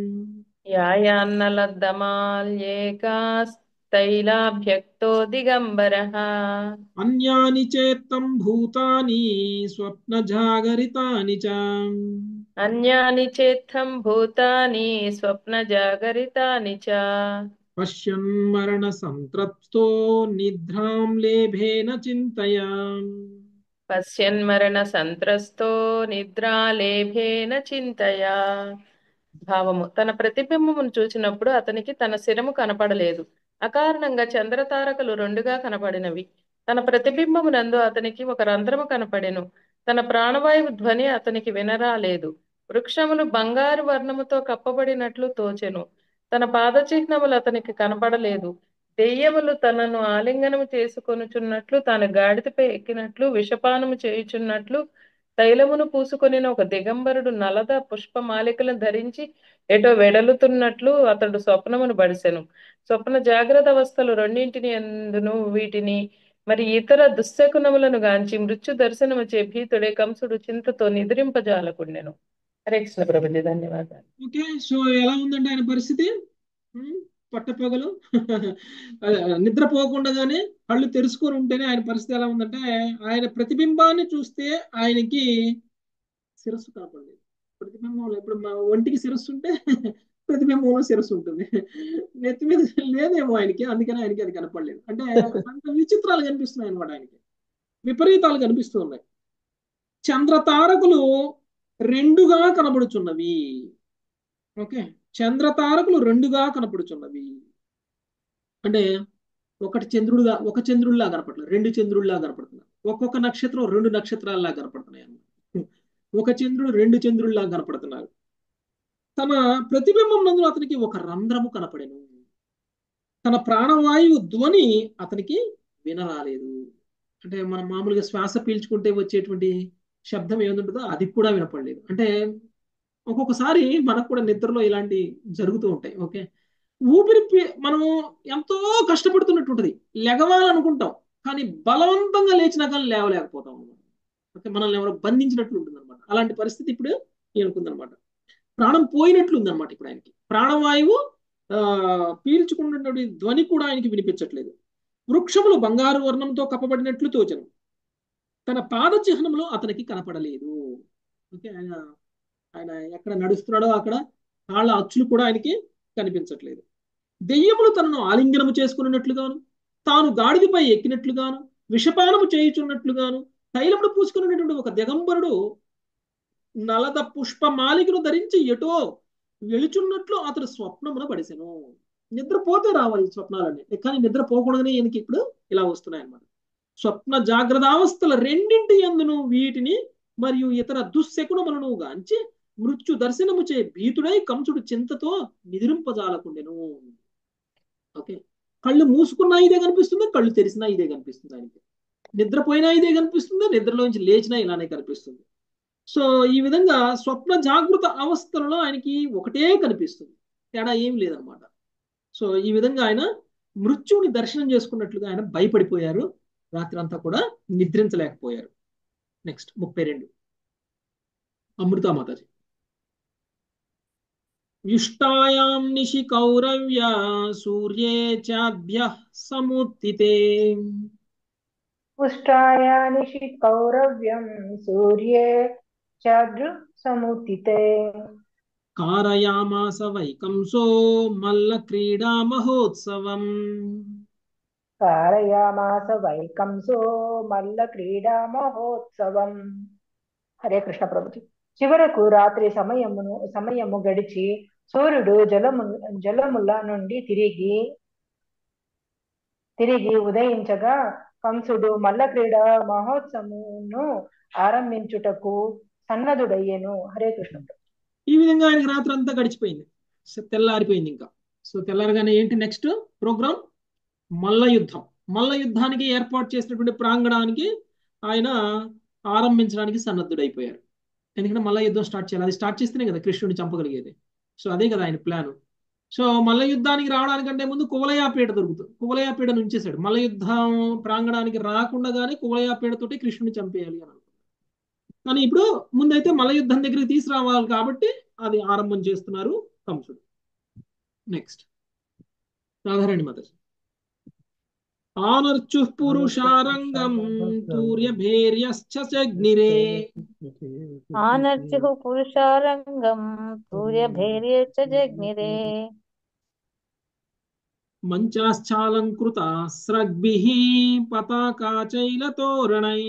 యాయాన్నలద్దమాల్యేకాస్తైలాభ్యక్తో దిగంబరः అన్యాని చేత్తం భూతాని స్వప్నజాగరితాని చ అన్యాని చేత్తం భూతాని స్వప్నజాగరితాని చ పశ్యన్ మరణ సంతప్తో నిద్రాం లేభేన చింతయా పశ్యన్మరణ సంత్రస్తో నిద్రాలేభేన చింతయా భావము తన ప్రతిబింబమును చూచినప్పుడు అతనికి తన శిరము కనపడలేదు అకారణంగా చంద్రతారకలు రెండుగా కనపడినవి తన ప్రతిబింబమునందు అతనికి ఒక రంధ్రము కనపడెను తన ప్రాణవాయువు ధ్వని అతనికి వినరాలేదు వృక్షములు బంగారు వర్ణముతో కప్పబడినట్లు తోచెను తన పాదచిహ్నములు అతనికి కనపడలేదు దెయ్యములు తనను ఆలింగనము చేసుకొనుచున్నట్లు తాను గాడిదపై ఎక్కినట్లు విషపానము చేయుచున్నట్లు తైలమును పూసుకొనిన ఒక దిగంబరుడు నలద పుష్పమాలికలను ధరించి ఎటో వెడలుతున్నట్లు అతడు స్వప్నమును బడిసెను స్వప్న జాగ్రత్త అవస్థలు రెండింటిని ఎందును వీటిని మరి ఇతర దుశ్శకునములను గాంచి మృత్యు దర్శనము చే భీతుడే కంసుడు చింతతో నిద్రింపజాలకుండెను హరే కృష్ణ ప్రభుజీ ధన్యవాదాలు ఓకే సో ఎలా ఉందంటే ఆయన పరిస్థితి ఉమ్, పట్టపగలు నిద్రపోకుండానే కళ్ళు తెరుచుకొని ఉంటేనే ఆయన పరిస్థితి ఎలా ఉందంటే ఆయన ప్రతిబింబాన్ని చూస్తే ఆయనకి శిరస్సు కనపడలేదు ప్రతిబింబంలో ఇప్పుడు మా ఒంటికి శిరస్సు ఉంటే ప్రతిబింబంలో శిరస్సు ఉంటుంది నెత్తి మీద లేదేమో ఆయనకి అందుకని ఆయనకి అది కనపడలేదు అంటే అంత విచిత్రాలు కనిపిస్తున్నాయి అనమాట ఆయనకి విపరీతాలు కనిపిస్తూ ఉన్నాయి చంద్రతారకులు రెండుగా కనబడుచున్నవి ఓకే చంద్రతారకులు రెండుగా కనపడుచున్నవి అంటే ఒకటి చంద్రుడుగా ఒక చంద్రుడిలా కనపడలేదు రెండు చంద్రుడిలా కనపడుతున్నారు ఒక్కొక్క నక్షత్రం రెండు నక్షత్రాల్లా కనపడుతున్నాయి అన్నమాట ఒక చంద్రుడు రెండు చంద్రుడిలా కనపడుతున్నారు తన ప్రతిబింబం నందు అతనికి ఒక రంధ్రము కనపడెను తన ప్రాణవాయువు ధ్వని అతనికి వినరాలేదు అంటే మనం మామూలుగా శ్వాస పీల్చుకుంటే వచ్చేటువంటి శబ్దం ఏముంటుందో అది కూడా వినపడలేదు అంటే ఒక్కొక్కసారి మనకు కూడా నిద్రలో ఇలాంటి జరుగుతూ ఉంటాయి ఓకే ఊపిరి పీ- మనము ఎంతో కష్టపడుతున్నట్టు ఉంటుంది లెగవాలనుకుంటాం కానీ బలవంతంగా లేచినా కానీ లేవలేకపోతాం అనమాట ఓకే మనల్ని ఎవరో బంధించినట్లు ఉంటుంది అనమాట అలాంటి పరిస్థితి ఇప్పుడు ఈయనకుందనమాట ప్రాణం పోయినట్లు ఉందన్నమాట ఇప్పుడు ఆయనకి ప్రాణవాయువు ఆ పీల్చుకున్నటువంటి ధ్వని కూడా ఆయనకి వినిపించట్లేదు వృక్షములు బంగారు వర్ణంతో కప్పబడినట్లు తోచను తన పాద చిహ్నములు అతనికి కనపడలేదు ఓకే ఆయన ఆయన ఎక్కడ నడుస్తున్నాడో అక్కడ కాళ్ళ అచ్చులు కూడా ఆయనకి కనిపించట్లేదు దెయ్యములు తనను ఆలింగనము చేసుకున్నట్లుగాను తాను గాడిదపై ఎక్కినట్లుగాను విషపానము చేయుచున్నట్లుగాను తైలమును పూసుకున్నటువంటి ఒక దిగంబరుడు నలద పుష్ప మాలికను ధరించి ఎటో వెళుచున్నట్లు అతడు స్వప్నమున పడిసెను నిద్రపోతే రావాలి ఈ స్వప్నాలన్నీ కానీ నిద్రపోకూడదని ఈయనకి ఇప్పుడు ఇలా వస్తున్నాయి అన్నమాట స్వప్న జాగ్రత్తావస్థల రెండింటి ఎందును వీటిని మరియు ఇతర దుశ్శకునములను గాంచి మృత్యు దర్శనము చే భీతుడై కంసుడు చింతతో నిద్రింపజాలకుండెను ఓకే కళ్ళు మూసుకున్నా ఇదే కనిపిస్తుంది కళ్ళు తెరిసినా ఇదే కనిపిస్తుంది ఆయనకి నిద్రపోయినా ఇదే కనిపిస్తుంది నిద్రలోంచి లేచినా ఇలానే కనిపిస్తుంది సో ఈ విధంగా స్వప్న జాగృత అవస్థలలో ఆయనకి ఒకటే కనిపిస్తుంది తేడా ఏం లేదనమాట సో ఈ విధంగా ఆయన మృత్యువుని దర్శనం చేసుకున్నట్లుగా ఆయన భయపడిపోయారు రాత్రి అంతా కూడా నిద్రించలేకపోయారు నెక్స్ట్ ముప్పై రెండు అమృత మాతాజీ యుష్టాయాం నిశి కౌరవ్య సూర్యే చాభ్య సముత్తితే పుష్టాయానిషి కౌరవ్యం సూర్యే చాదృ సముత్తితే కారయామాస వైకంసో మల్ల క్రీడా మహోత్సవం కారయామాస వైకంసో మల్ల క్రీడా మహోత్సవం హరే కృష్ణ ప్రభుజీ చివరకు రాత్రి సమయమును సమయము గడిచి సూర్యుడు జలము జలముల నుండి తిరిగి తిరిగి ఉదయించగా కంసుడు మల్ల క్రీడా మహోత్సవమును ఆరంభించుటకు సన్నదుడయ్యెను హరే కృష్ణ ప్రభు. ఈ విధంగా ఆయనకి రాత్రి అంతా గడిచిపోయింది సో తెల్లారిపోయింది ఇంకా సో తెల్లారగానే ఏంటి నెక్స్ట్ ప్రోగ్రామ్ మల్ల యుద్ధం మల్ల యుద్ధానికి ఏర్పాటు చేసినటువంటి ప్రాంగణానికి ఆయన ఆరంభించడానికి సన్నద్ధుడైపోయారు ఎందుకంటే మల్ల యుద్ధం స్టార్ట్ చేయాలి అది స్టార్ట్ చేస్తేనే కదా కృష్ణుడిని చంపగలిగేది సో అదే కదా ఆయన ప్లాన్ సో మల్ల యుద్ధానికి రావడానికంటే ముందు కువలయాపేట దొరుకుతుంది కువలయాపేటను ఉంచేశాడు మల్ల యుద్ధం ప్రాంగణానికి రాకుండానే కువలయాపేటతోటి కృష్ణుని చంపేయాలి అని అనుకున్నాడు కానీ ఇప్పుడు ముందైతే మల్ల యుద్ధం దగ్గరికి తీసుకురావాలి కాబట్టి అది ఆరంభం చేస్తున్నారు కంసుడు నెక్స్ట్ రాధారాణి మాతాజీ ఆనర్చు పురుషారంగం తూర్యభేర్యశ్చ జగ్నిరే ఆనర్చుః పురుషారంగం సూర్యభైర్య చ జగ్నిరే మంచాశ్చాలంకృత స్రగ్భిః పతాకాచైలతోరణై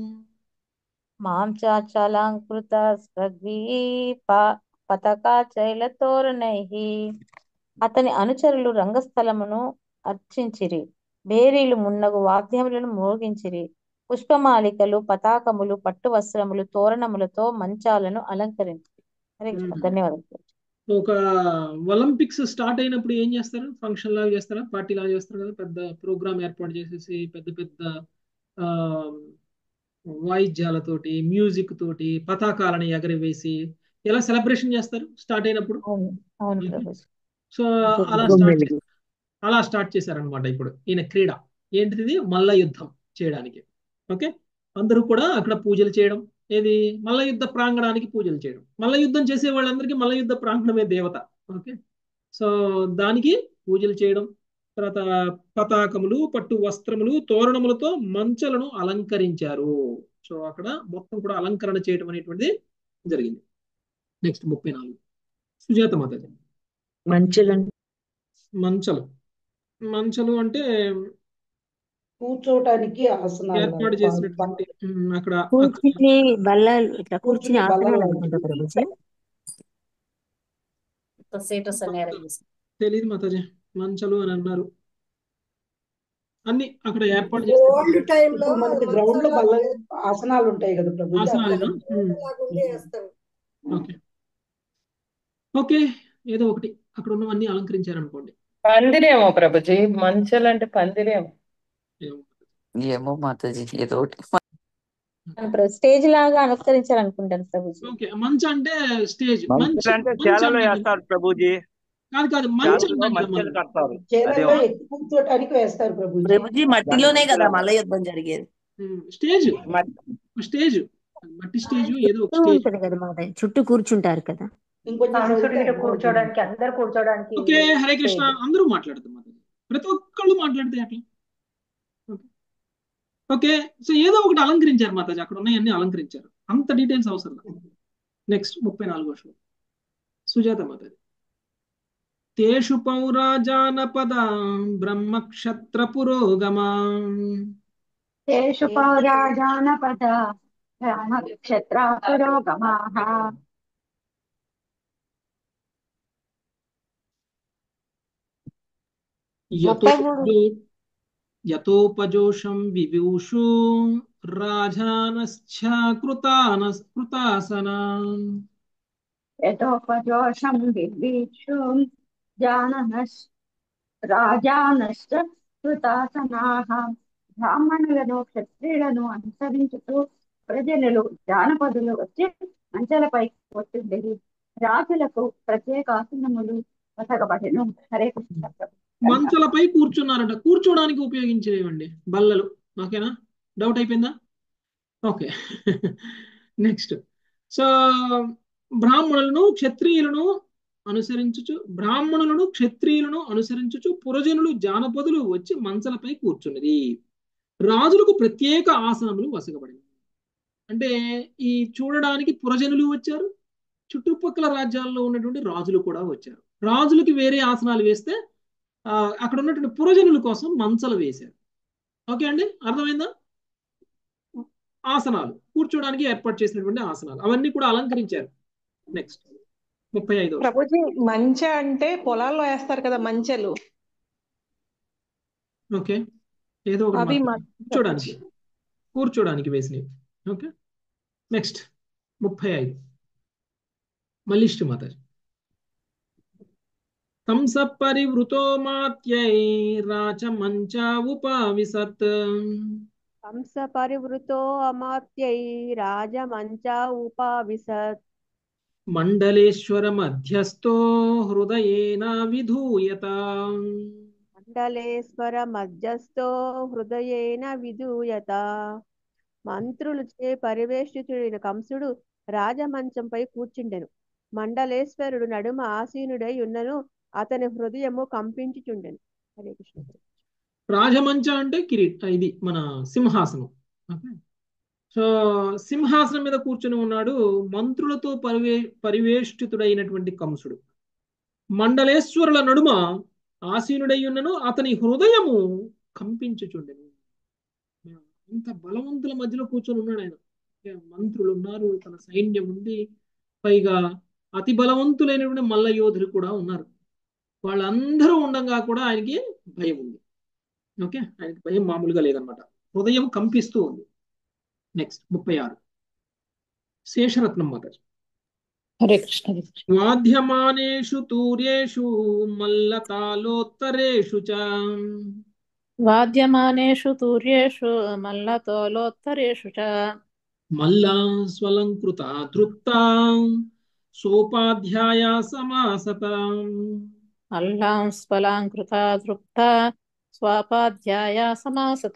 మాంసాచలాంకృత స్రగ్వీ పతకా చైలతోరణైః అతని అనుచరులు రంగస్థలమును అర్చించిరి బేరీలు మున్నగు వాద్యములను మోగించిరి పుష్పమాలికలు పతాకములు పట్టు వస్త్రములు తోరణములతో మంచాలను అలంకరించిరి హరే కృష్ణ ధన్యవాదాలు ఒక ఒలింపిక్స్ స్టార్ట్ అయినప్పుడు ఏం చేస్తారు ఫంక్షన్ లాగా చేస్తారా పార్టీ లాగా చేస్తారు కదా పెద్ద ప్రోగ్రామ్ ఏర్పాటు చేసేసి పెద్ద పెద్ద ఆ వాయిద్యాలతోటి మ్యూజిక్ తోటి పతాకాలని ఎగరవేసి ఎలా సెలబ్రేషన్ చేస్తారు స్టార్ట్ అయినప్పుడు అవును అవును ప్రభు సో అలా స్టార్ట్ అలా స్టార్ట్ చేశారనమాట ఇప్పుడు ఈయన క్రీడ ఏంటిది మల్ల యుద్ధం చేయడానికి ఓకే అందరూ కూడా అక్కడ పూజలు చేయడం ఏది మల్ల యుద్ధ ప్రాంగణానికి పూజలు చేయడం మల్ల యుద్ధం చేసే వాళ్ళందరికీ మల్ల యుద్ధ ప్రాంగణమే దేవత ఓకే సో దానికి పూజలు చేయడం తర్వాత పతాకములు పట్టు వస్త్రములు తోరణములతో మంచలను అలంకరించారు సో అక్కడ మొత్తం కూడా అలంకరణ చేయడం అనేటువంటిది జరిగింది నెక్స్ట్ ముప్పై నాలుగు సుజాత మాతాజీ మంచులు మంచలు మంచలు అంటే కూర్చోటానికి ఆసనాలు ఏర్పాటు చేసినటువంటి ఉమ్, అక్కడ అక్కడ కూర్చుని బల్లలు ఇట్లా కూర్చుని కూర్చుని ఆసనాలు బల్లలు అనుకుంటా ప్రభుజీ సేటస్ అని అరేంజ్ చేసి తెలియదు మాతాజీ మంచలు అని అన్నారు అన్ని అక్కడ ఏర్పాటు ఓల్డ్ చేసినటువంటి టైంలో ఇప్పుడు మనకి గ్రౌండ్ లో మంచాలు బల్ల ఆసనాలు ఉంటాయి కదా ప్రభుజీ ఆసనాలేనా ఉమ్, లాగుండే వేస్తారు ఓకే ఓకే ఏదో ఒకటి అక్కడ ఉన్నవన్నీ అలంకరించారనుకోండి పందిరేమో ప్రభుజీ మంచలు అంటే పందిరేమో ఏమో. ఏమో మాతాజీ ఏదో ఒకటి స్టేజ్ లాగా అనుకరించాలనుకుంటాను ప్రభుజీ ఓకే మంచ అంటే స్టేజ్ మంచ్ మంచులు అంటే మంచ్ చేలలో అంటే వేస్తారు ప్రభుజీ కాదు కాదు మంచ్ చేలలో అంటాం కదా మంచెలు మనం కడతారు చేలలో అదే ఎక్కి కూర్చోటానికి వేస్తారు ప్రభుజీ ప్రభుజీ మట్టిలోనే దాన్ని కదా మంచెలు మల్ల యుద్ధం జరిగేది ఉమ్, స్టేజ్ మట్టి స్టేజ్ మట్టి స్టేజ్ ఏదో ఒక చుట్టూ స్టేజ్ ఉంటది కదా మాట చుట్టూ కూర్చుంటారు కదా ఇంకొంచెం కంసుడి చదివితే మీద అర్థమవుతుంది కూర్చోడానికి అందరు కూర్చోడానికి ఓకే హరే కృష్ణ స్టేజ్ అందరూ మాట్లాడుతాం మాతాజీ ప్రతి ఒక్కళ్ళు మాట్లాడితే అట్లా ఓకే ఓకే సో ఏదో ఒకటి అలంకరించారు మాతాజీ అక్కడ ఉన్నాయన్నీ అలంకరించారు అంత డీటెయిల్స్ అవసరం లేదు నెక్స్ట్ ముప్పై నాలుగో శ్లోకం సుజాత మాతాజీ తేషు పౌరా జానపద బ్రహ్మక్షత్ర పురోగమా తేషు పౌరా జానపద రామక్షత్ర పురోగమాః ముప్పై మూడు యతోపజో యతోపజోషం వివూషు రాజానశ్చ కృతానస్ కృతాసనా యథోపజోషం విద్వీషు జాననస్ రాజానశ్చ కృతాసనాః బ్రాహ్మణులను క్షత్రియులను అనుసరించుతూ ప్రజలు జానపదులు వచ్చి మంచలపై వచ్చిండేది రాజులకు ప్రత్యేక ఆసనములు వసగబడెను హరే కృష్ణ మంచలపై కూర్చున్నారట కూర్చోడానికి ఉపయోగించేవండి బల్లలు ఓకేనా డౌట్ అయిపోయిందా ఓకే నెక్స్ట్ సో బ్రాహ్మణులను క్షత్రియులను అనుసరించుచు బ్రాహ్మణులను క్షత్రియులను అనుసరించుచు పురజనులు జానపదులు వచ్చి మంచలపై కూర్చున్నది రాజులకు ప్రత్యేక ఆసనములు వసగబడింది అంటే ఈ చూడడానికి పురజనులు వచ్చారు చుట్టుపక్కల రాజ్యాల్లో ఉన్నటువంటి రాజులు కూడా వచ్చారు రాజులకి వేరే ఆసనాలు వేస్తే ఆ, అక్కడ ఉన్నటువంటి పురజనుల కోసం మంచలు వేశారు ఓకే అండి అర్థమైందా ఆసనాలు కూర్చోడానికి ఏర్పాటు చేసినటువంటి ఆసనాలు అవన్నీ కూడా అలంకరించారు నెక్స్ట్ ముప్పై ఐదో ప్రభుజీ మంచ అంటే పొలాల్లో వేస్తారు కదా మంచెలు ఓకే ఏదో ఒకటి అవి మాట్లాడండి. మ- కూర్చోడానికి కూర్చోడానికి వేసినవి ఓకే నెక్స్ట్ ముప్పై ఐదు మల్లిష్టి మాతాజీ కంస పరివృతో మాత్యై రాచ మంచా ఉపావిశత్ కంస పరివృతో అమాత్యై రాజమంచా ఉపావిశత్ మండలేశ్వర మధ్యస్థో హృదయేన విధూయత మండలేశ్వర మధ్యస్థో హృదయేన విధూయత మంత్రులచే పరివేష్టితుడైన కంసుడు రాజమంచంపై కూర్చుండెను మండలేశ్వరుడు నడుమ ఆసీనుడై ఉన్నను అతని హృదయము కంపించుచుండెను హరే కృష్ణ రాజమంచ అంటే కిరీట్ ఇది మన సింహాసనం ఓకే సో సింహాసనం మీద కూర్చొని ఉన్నాడు మంత్రులతో పరివే పరివేష్టితుడైనటువంటి కంసుడు మండలేశ్వరుల నడుమ ఆసీనుడై ఉన్నను అతని హృదయము కంపించుచుండెను ఇంత బలవంతుల మధ్యలో కూర్చొని ఉన్నాడు ఆయన ఓకే, మంత్రులు ఉన్నారు తన సైన్యం ఉంది పైగా అతి బలవంతులైనటువంటి మల్ల యోధులు కూడా ఉన్నారు వాళ్ళందరూ ఉండగా కూడా ఆయనకి భయం ఉంది ఓకే ఆయనకి భయం మామూలుగా లేదనమాట హృదయం కంపిస్తూ ఉంది నెక్స్ట్ ముప్పై ఆరు శేషరత్నం మాతాజీ హరే కృష్ణ హరే కృష్ణ. వాద్యమానేషు తూర్యేషు మల్లతాలోత్తరేషు చ వాద్యమానేషు తూర్యేషు మల్లతోలోత్తరేషు చ మల్లా స్వలంకృత దృప్త సోపాధ్యాయ సమాసత అల్లాం స్ఫలాంకృత తృప్త స్వాపాధ్యాయ సమాసత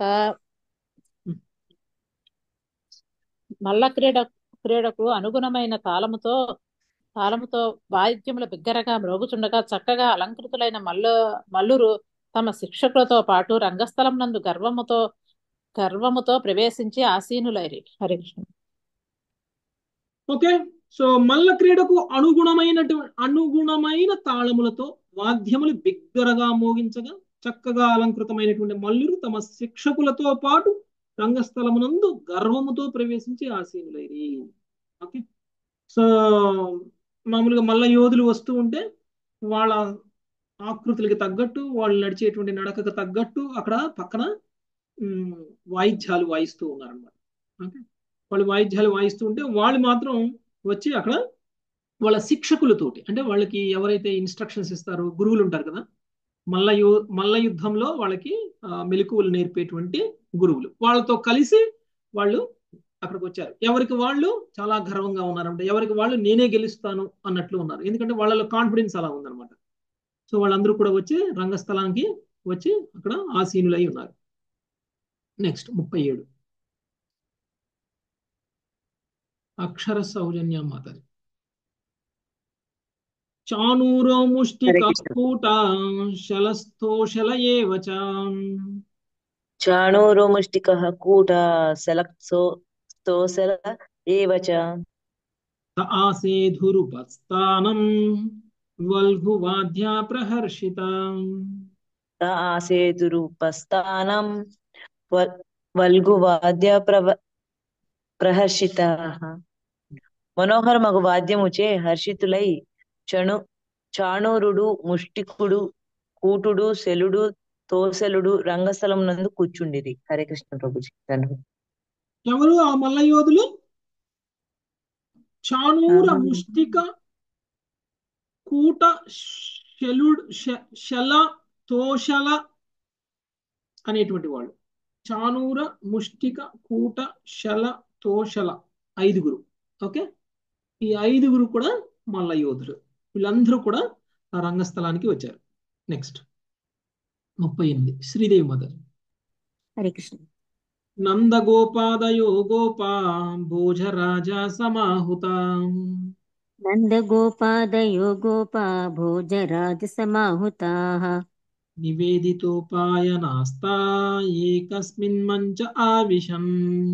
మల్ల క్రీడ క్రీడకు అనుగుణమైన తాళముతో తాళముతో వాయిద్యముల బిగ్గరగా మ్రోగుచుండగా చక్కగా అలంకృతులైన మల్లు మల్లురు తమ శిక్షకులతో పాటు రంగస్థలం నందు గర్వముతో గర్వముతో ప్రవేశించి ఆసీనులైరి హరి కృష్ణ ఓకే సో మల్ల క్రీడకు అనుగుణమైనటువంటి అనుగుణమైన తాళములతో వాద్యములు బిగ్గరగా మోగించగా చక్కగా అలంకృతమైనటువంటి మల్లురు తమ శిక్షకులతో పాటు రంగస్థలమునందు గర్వముతో ప్రవేశించి ఆసీనులైరి ఓకే సో మామూలుగా మల్ల యోధులు వస్తూ ఉంటే వాళ్ళ ఆకృతులకి తగ్గట్టు వాళ్ళు నడిచేటువంటి నడకకు తగ్గట్టు అక్కడ పక్కన ఉమ్, వాయిద్యాలు వాయిస్తూ ఉన్నారనమాట ఓకే వాళ్ళు వాయిద్యాలు వాయిస్తూ ఉంటే వాళ్ళు మాత్రం వచ్చి అక్కడ వాళ్ళ శిక్షకులతోటి అంటే వాళ్ళకి ఎవరైతే ఇన్స్ట్రక్షన్స్ ఇస్తారో గురువులు ఉంటారు కదా మల్ల యు మల్ల యుద్ధంలో వాళ్ళకి ఆ, మెలకువలు నేర్పేటువంటి గురువులు వాళ్ళతో కలిసి వాళ్ళు అక్కడికి వచ్చారు ఎవరికి వాళ్ళు చాలా గర్వంగా ఉన్నారంటే ఎవరికి వాళ్ళు నేనే గెలుస్తాను అన్నట్లు ఉన్నారు ఎందుకంటే వాళ్ళలో కాన్ఫిడెన్స్ అలా ఉందన్నమాట సో వాళ్ళందరూ కూడా వచ్చి రంగస్థలానికి వచ్చి అక్కడ ఆసీనులై ఉన్నారు నెక్స్ట్ ముప్పై ఏడు అక్షర సౌజన్య మాతది చానూరో హరే ముష్టికా కృష్ణ స్ఫూట శలస్థోషల ఏవ చ చాణూరో ముష్టికః కూట శలక్సో స్తోసల ఏవ చ త ఆసేధురుపస్థానం వల్గువాద్యా ప్రహర్షిత త ఆసేతురుపస్థానం వల్- వల్గువాద్య ప్రవ ప్రహర్షితాః మనోహరమగు వాద్యముచే హర్షితులై చణు చాణూరుడు ముష్టికుడు కూటుడు శలుడు తోసలుడు రంగస్థలం నందు కూర్చుండిరి హరే కృష్ణ ప్రభుజీ ధన్యవాదాలు ఎవరు ఆ మల్ల యోధులు చాణూర ముష్టిక కూట శలుడ్ శ- శల తోషల అనేటువంటి వాళ్ళు చానూర ముష్టిక కూట శల తోషల ఐదుగురు ఓకే ఈ ఐదుగురు కూడా మల్ల యోధులు వీళ్ళందరూ కూడా ఆ రంగస్థలానికి వచ్చారు నెక్స్ట్ ముప్పై ఎనిమిది శ్రీదేవి మదర్ హరే కృష్ణ నందగోపాదయో గోపా భోజరాజా సమాహుత నందగోపాదయో గోపా భోజరాజ సమాహుతాః నివేదితోపాయనాస్తా ఏకస్మిన్ మంచ ఆవిశన్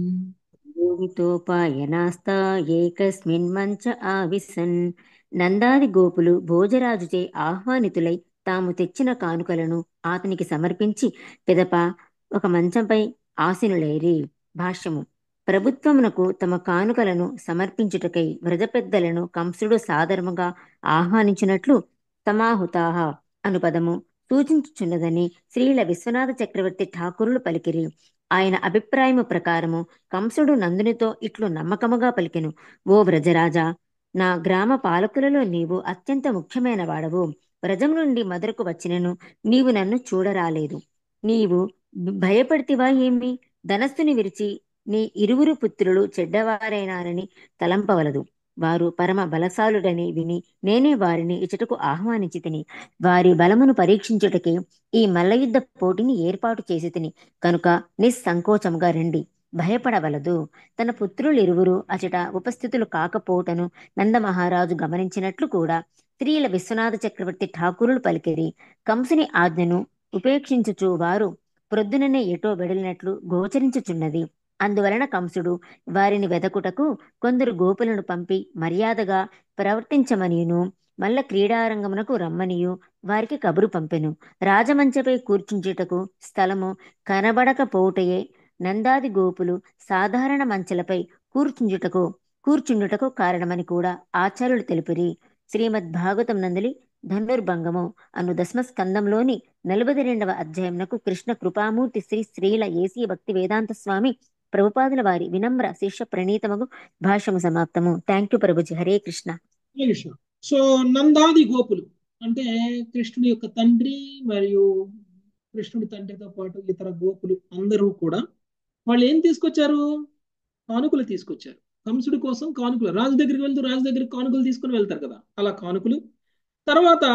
యోగితోపాయనాస్తా ఏకస్మిన్ మంచ ఆవిశన్ నందాది గోపులు భోజరాజుచే ఆహ్వానితులై తాము తెచ్చిన కానుకలను అతనికి సమర్పించి పిదప ఒక మంచంపై ఆసీనులైరి భాష్యము ప్రభుత్వమునకు తమ కానుకలను సమర్పించుటకై వ్రజ పెద్దలను కంసుడు సాదరముగా ఆహ్వానించినట్లు సమాహుతాహ అను పదము సూచించుచున్నదని శ్రీల విశ్వనాథ చక్రవర్తి ఠాకూరులు పలికిరి ఆయన అభిప్రాయము ప్రకారము కంసుడు నందునితో ఇట్లు నమ్మకముగా పలికెను ఓ వ్రజరాజా నా గ్రామ పాలకులలో నీవు అత్యంత ముఖ్యమైన వాడవు వ్రజం నుండి మధురకు వచ్చినను నీవు నన్ను చూడరాలేదు నీవు భయపడితివా ఏమి ధనస్సుని విరిచి నీ ఇరువురు పుత్రులు చెడ్డవారైనారని తలంపవలదు వారు పరమ బలశాలుడని విని నేనే వారిని ఇచ్చటకు ఆహ్వానించి తిని వారి బలమును పరీక్షించుటకే ఈ మల్లయుద్ధ పోటీని ఏర్పాటు చేసి తిని కనుక నిస్సంకోచముగా రండి భయపడవలదు తన పుత్రులిరువురు అచట ఉపస్థితులు కాకపోవటను నందమహారాజు గమనించినట్లు కూడా స్త్రీల విశ్వనాథ చక్రవర్తి ఠాకూరులు పలికిరి కంసుని ఆజ్ఞను ఉపేక్షించుచు వారు ప్రొద్దుననే ఎటో వెడలినట్లు గోచరించుచున్నది అందువలన కంసుడు వారిని వెదకుటకు కొందరు గోపులను పంపి మర్యాదగా ప్రవర్తించమనియును మల్ల క్రీడారంగమునకు రమ్మనియు వారికి కబురు పంపెను రాజమంచపై కూర్చుంచుటకు స్థలము కనబడకపోవుటయే నందాది గోపులు సాధారణ మంచలపై కూర్చుంజుటకు కూర్చుండుటకు కారణమని కూడా ఆచార్యులు తెలిపిరి శ్రీమద్ భాగవతం నందలి ధనుర్భంగము అను దశమ స్కందంలోని నలభై రెండవ అధ్యాయంనకు కృష్ణ కృపామూర్తి శ్రీ శ్రీల ఏసీ భక్తి వేదాంత స్వామి ప్రభుపాదుల వారి వినమ్ర శిష్య ప్రణీతమగు భాష్యము సమాప్తము థ్యాంక్ యూ ప్రభుజీ హరే కృష్ణ హరే కృష్ణ సో నందాది గోపులు అంటే కృష్ణుడి యొక్క తండ్రి మరియు కృష్ణుడి తండ్రితో పాటు ఇతర గోపులు అందరూ కూడా వాళ్ళు ఏం తీసుకొచ్చారు కానుకలు తీసుకొచ్చారు కంసుడి కోసం కానుకలు రాజు దగ్గరికి వెళ్తూ రాజు దగ్గరికి కానుకలు తీసుకుని వెళ్తారు కదా అలా కానుకలు తర్వాత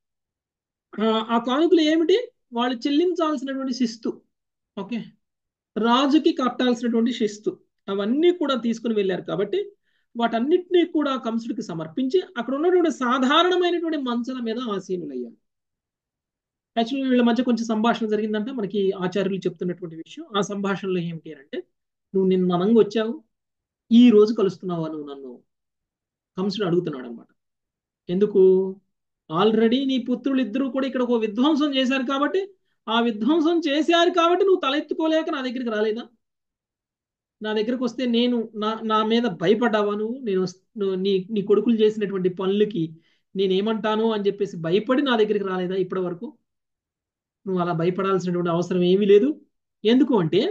ఆ, ఆ కానుకలు ఏమిటి వాళ్ళు చెల్లించాల్సినటువంటి శిస్తు ఓకే రాజుకి కట్టాల్సినటువంటి శిస్తు అవన్నీ కూడా తీసుకుని వెళ్ళారు కాబట్టి వాటన్నిటినీ కూడా కంసుడికి సమర్పించి అక్కడ ఉన్నటువంటి సాధారణమైనటువంటి మంచల మీద ఆసీనులయ్యారు యాక్చువల్లీ వీళ్ళ మధ్య కొంచెం సంభాషణ జరిగిందంటే మనకి ఆచార్యులు చెప్తున్నటువంటి విషయం ఆ సంభాషణలో ఏమిటి అంటే నువ్వు నిన్న అనంగా వచ్చావు ఈ రోజు కలుస్తున్నావా నువ్వు నన్ను కంసుడు అడుగుతున్నాడు అనమాట ఎందుకు ఆల్రెడీ నీ పుత్రులు ఇద్దరు కూడా ఇక్కడ ఒక విధ్వంసం చేశారు కాబట్టి ఆ విధ్వంసం చేశారు కాబట్టి నువ్వు తలెత్తుకోలేక నా దగ్గరికి రాలేదా నా దగ్గరకు వస్తే నేను నా నా మీద భయపడ్డావా నువ్వు నేను వస్- నువ్వు నీ నీ కొడుకులు చేసినటువంటి పనులకి నేనేమంటాను అని చెప్పేసి భయపడి నా దగ్గరికి రాలేదా ఇప్పటి వరకు నువ్వు అలా భయపడాల్సినటువంటి అవసరం ఏమీ లేదు ఎందుకు అంటే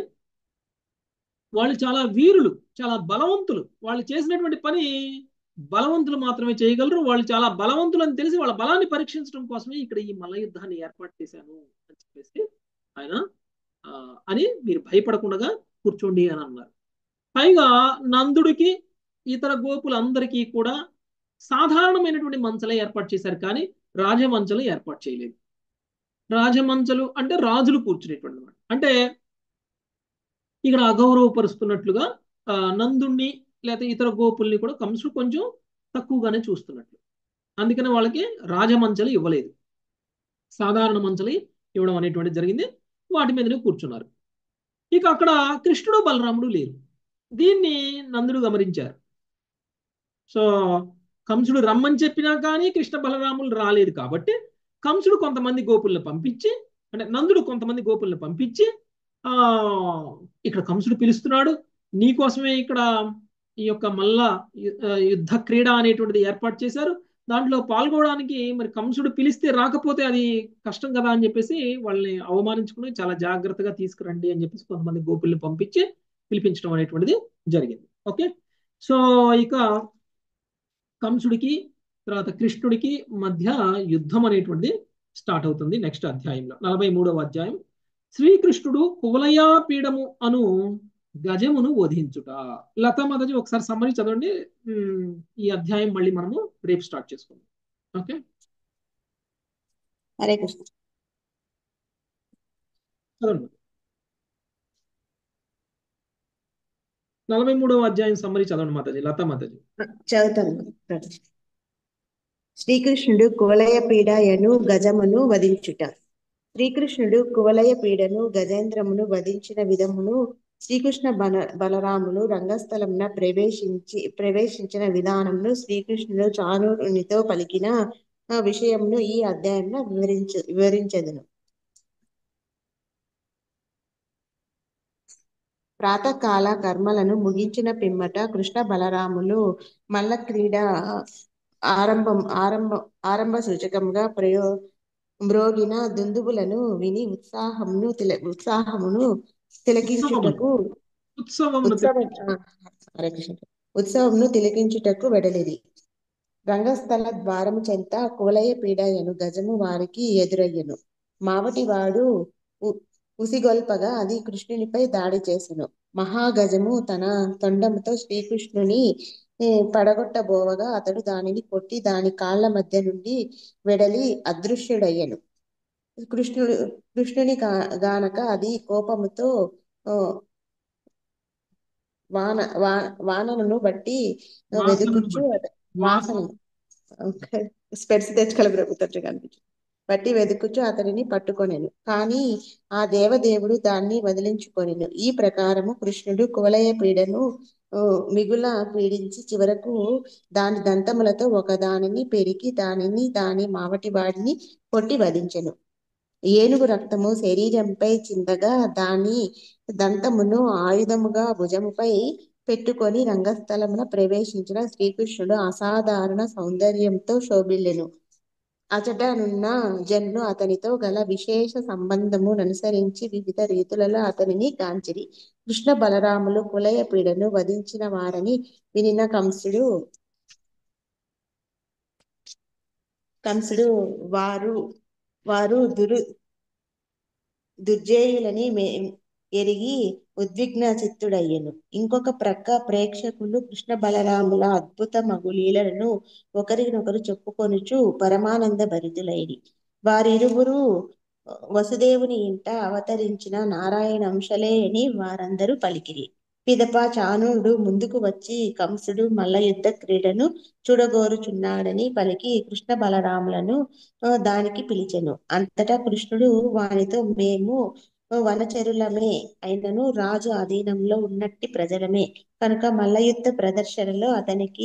వాళ్ళు చాలా వీరులు చాలా బలవంతులు వాళ్ళు చేసినటువంటి పని బలవంతులు మాత్రమే చేయగలరు వాళ్ళు చాలా బలవంతులు అని తెలిసి వాళ్ళ బలాన్ని పరీక్షించడం కోసమే ఇక్కడ ఈ మల్ల యుద్ధాన్ని ఏర్పాటు చేశాను అని చెప్పేసి ఆయన ఆ, అని మీరు భయపడకుండా కూర్చోండి అని అన్నారు పైగా నందుడికి ఇతర గోపులందరికీ కూడా సాధారణమైనటువంటి మంచలే ఏర్పాటు చేశారు కానీ రాజమంచలు ఏర్పాటు చేయలేదు రాజమంచలు అంటే రాజులు కూర్చునేటువంటి అన్నమాట అంటే ఇక్కడ అగౌరవపరుస్తున్నట్లుగా ఆ, నందుణ్ణి లేకపోతే ఇతర గోపుల్ని కూడా కంసుడు కొంచెం తక్కువగానే చూస్తున్నట్లు అందుకని వాళ్ళకి రాజమంచలు ఇవ్వలేదు సాధారణ మంచలు ఇవ్వడం అనేటువంటిది జరిగింది వాటి మీదనే కూర్చున్నారు ఇక అక్కడ కృష్ణుడు బలరాముడు లేరు దీన్ని నందుడు గమనించారు సో కంసుడు రమ్మని చెప్పినా కానీ కృష్ణ బలరాములు రాలేదు కాబట్టి కంసుడు కొంతమంది గోపుల్ని పంపించి అంటే నందుడు కొంతమంది గోపుల్ని పంపించి ఆ ఇక్కడ కంసుడు పిలుస్తున్నాడు నీకోసమే ఇక్కడ ఈ యొక్క మల్ల యు- ఆ, యుద్ధ క్రీడ అనేటువంటిది ఏర్పాటు చేశారు దాంట్లో పాల్గొనడానికి మరి కంసుడు పిలిస్తే రాకపోతే అది కష్టం కదా అని చెప్పేసి వాళ్ళని అవమానించుకుని చాలా జాగ్రత్తగా తీసుకురండి అని చెప్పేసి కొంతమంది గోపుల్ని పంపించి పిలిపించడం అనేటువంటిది జరిగింది ఓకే సో ఇక కంసుడికి తర్వాత కృష్ణుడికి మధ్య యుద్ధం అనేటువంటిది స్టార్ట్ అవుతుంది నెక్స్ట్ అధ్యాయంలో నలభై మూడవ అధ్యాయం శ్రీకృష్ణుడు కువలయాపీడము అను గజమును వధించుట లతా మాతాజీ ఒకసారి సమ్మరి చదవండి ఉమ్, ఈ అధ్యాయం మళ్ళీ మనము రేపు స్టార్ట్ చేసుకుందాం ఓకే హరే కృష్ణ చదవండి నలభై మూడవ అధ్యాయం సమ్మరి చదవండి మాతాజీ లతా మాతాజీ చదువుతాను బ్రదర్. శ్రీకృష్ణుడు కువలయ పీడయను గజమును వధించుట శ్రీకృష్ణుడు కువలయ పీడను గజేంద్రమును వధించిన విధమును శ్రీకృష్ణ బల బలరాములు రంగస్థలమున ప్రవేశించి ప్రవేశించిన విధానమును శ్రీకృష్ణుడు చాణునితో పలికిన ఆ విషయమును ఈ అధ్యాయంలో వివరించ వివరించదును ప్రాతకాల కర్మలను ముగించిన పిమ్మట కృష్ణ బలరాములు మల్ల క్రీడ ఆరంభం ఆరంభం ఆరంభ సూచకంగా ప్రయో మ్రోగిన దుందుబులను విని ఉత్సాహమును తిల ఉత్సాహమును తిలకించుటకు ఉత్సవమును ఉత్సవం ఆ, హరే కృష్ణ ఉత్సవమును తిలకించుటకు వెడలిది రంగస్థల ద్వారము చెంత కువలయ పీడయను గజము వారికి ఎదురయ్యను మావటివాడు ఉ- ఉసిగొల్పగా అది కృష్ణునిపై దాడి చేసెను మహాగజము తన తొండముతో శ్రీకృష్ణుని ఏ, పడగొట్టబోవగా అతడు దానిని కొట్టి దాని కాళ్ళ మధ్య నుండి వెడలి అదృశ్యుడయ్యను కృష్ణుడు కృష్ణుని గా- గానక అది కోపముతో ఓ, వాన వా వానను బట్టి వాసనను వెదుకుచు బట్టి అత- వాసన వాసన స్పెట్స్ తెచ్చుకోవాలి ప్రభుత్వం కనిపించు బట్టి వెదుకుచు అతడిని పట్టుకొనెను కానీ ఆ దేవదేవుడు దాన్ని వదిలించుకొనెను ఈ ప్రకారము కృష్ణుడు కువలయ పీడను ఓ, మిగుల పీడించి చివరకు దాని దంతములతో ఒకదానిని పెరికి దానిని దాని మావటి వాడిని కొట్టి వధించెను ఏనుగు రక్తము శరీరంపై చిందగా దాని దంతమును ఆయుధముగా భుజముపై పెట్టుకొని రంగస్థలమున ప్రవేశించిన శ్రీకృష్ణుడు అసాధారణ సౌందర్యంతో శోభిల్లెను అచటనున్న జనులు అతనితో గల విశేష సంబంధమును అనుసరించి వివిధ రీతులలో అతనిని గాంచిరి కృష్ణ బలరాములు కులయ పీడను వధించిన వారని వినిన కంసుడు కంసుడు వారు వారు దురు దుర్జేయులని మే- ఎరిగి ఉద్విగ్న చిత్తుడయ్యెను ఇంకొక ప్రక్క ప్రేక్షకులు కృష్ణ బలరాముల అద్భుత మగు లీలలను ఒకరినొకరు చెప్పుకొనుచు పరమానంద భరితులైరి వారిరువురు వసుదేవుని ఇంట అవతరించిన నారాయణ అంశలే అని వారందరూ పలికిరి పిదప చాణుడు ముందుకు వచ్చి కంసుడు మల్ల యుద్ధ క్రీడను చూడగోరుచున్నాడని పలికి కృష్ణ బలరాములను ఆ, దానికి పిలిచెను అంతటా కృష్ణుడు వానితో మేము వనచరులమే అయినను రాజు అధీనంలో ఉన్నట్టి ప్రజలమే కనుక మల్లయుద్ధ ప్రదర్శనలో అతనికి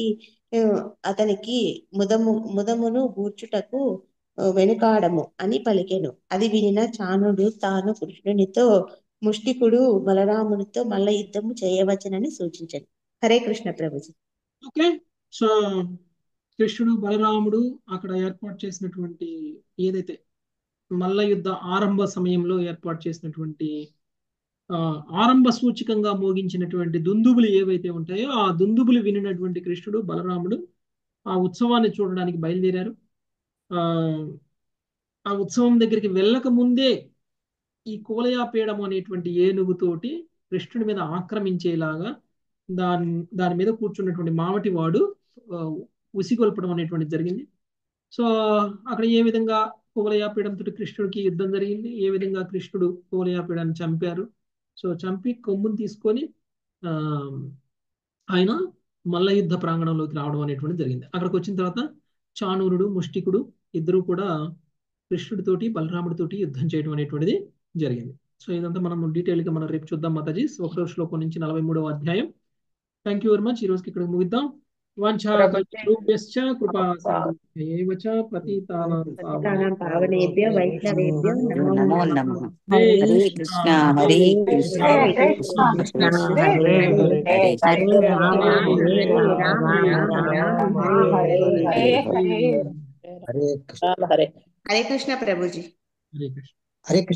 ఆ, అతనికి ముదము ముదమును గూర్చుటకు ఆ, వెనుకాడము అని పలికెను అది వినిన చానుడు తాను కృష్ణునితో ముష్టికుడు బలరామునితో మల్ల యుద్ధము చేయవచ్చునని సూచించను హరే కృష్ణ ప్రభుజీ ఓకే సో కృష్ణుడు బలరాముడు అక్కడ ఏర్పాటు చేసినటువంటి ఏదైతే మల్ల యుద్ధ ఆరంభ సమయంలో ఏర్పాటు చేసినటువంటి ఆ, ఆరంభ సూచికంగా మోగించినటువంటి దుందుబులు ఏవైతే ఉంటాయో ఆ దుందుబులు వినినటువంటి కృష్ణుడు బలరాముడు ఆ ఉత్సవాన్ని చూడడానికి బయలుదేరారు ఆ ఆ ఉత్సవం దగ్గరికి వెళ్ళక ముందే ఈ కోలయాపీడం అనేటువంటి ఏనుగుతోటి కృష్ణుడి మీద ఆక్రమించేలాగా దాని దాని మీద కూర్చున్నటువంటి మామటి వాడు ఆ, ఉసిగొల్పడం అనేటువంటిది జరిగింది సో అక్కడ ఏ విధంగా కువలయాపీడంతో కృష్ణుడికి యుద్ధం జరిగింది ఏ విధంగా కృష్ణుడు కువలయాపీడాన్ని చంపారు సో చంపి కొమ్ముని తీసుకొని ఆ ఆయన మల్ల యుద్ధ ప్రాంగణంలోకి రావడం అనేటువంటిది జరిగింది అక్కడికి వచ్చిన తర్వాత చాణూరుడు ముష్టికుడు ఇద్దరు కూడా కృష్ణుడితోటి బలరాముడితోటి యుద్ధం చేయడం అనేటువంటిది జరిగింది సో ఇదంతా మనం డీటెయిల్ గా మనం రేపు చూద్దాం మాతాజీ ఒకటో శ్లోకం నుంచి నలభై మూడవ అధ్యాయం థ్యాంక్ యూ వెరీ మచ్ ఈ రోజుకి ఇక్కడ ముగిద్దాం వాంఛాకల్పతరుభ్యశ్చ కృపా సింధుభ్యైవ చ పతితానాం పతితానాం పావనేభ్యో వైష్ణవేభ్యో నమో నమో నమః నమః హరే హరే కృష్ణ కృష్ణ హరే కృష్ణ కృష్ణ కృష్ణ కృష్ణ హరే కృష్ణ హరే హరే హరే హరే రామ హరే హరే రామ రామ రామ రామ రామ హరే హరే హరే హరే హరే హరే కృష్ణ హరే కృష్ణ ప్రభుజీ హరే కృష్ణ హరే కృష్ణ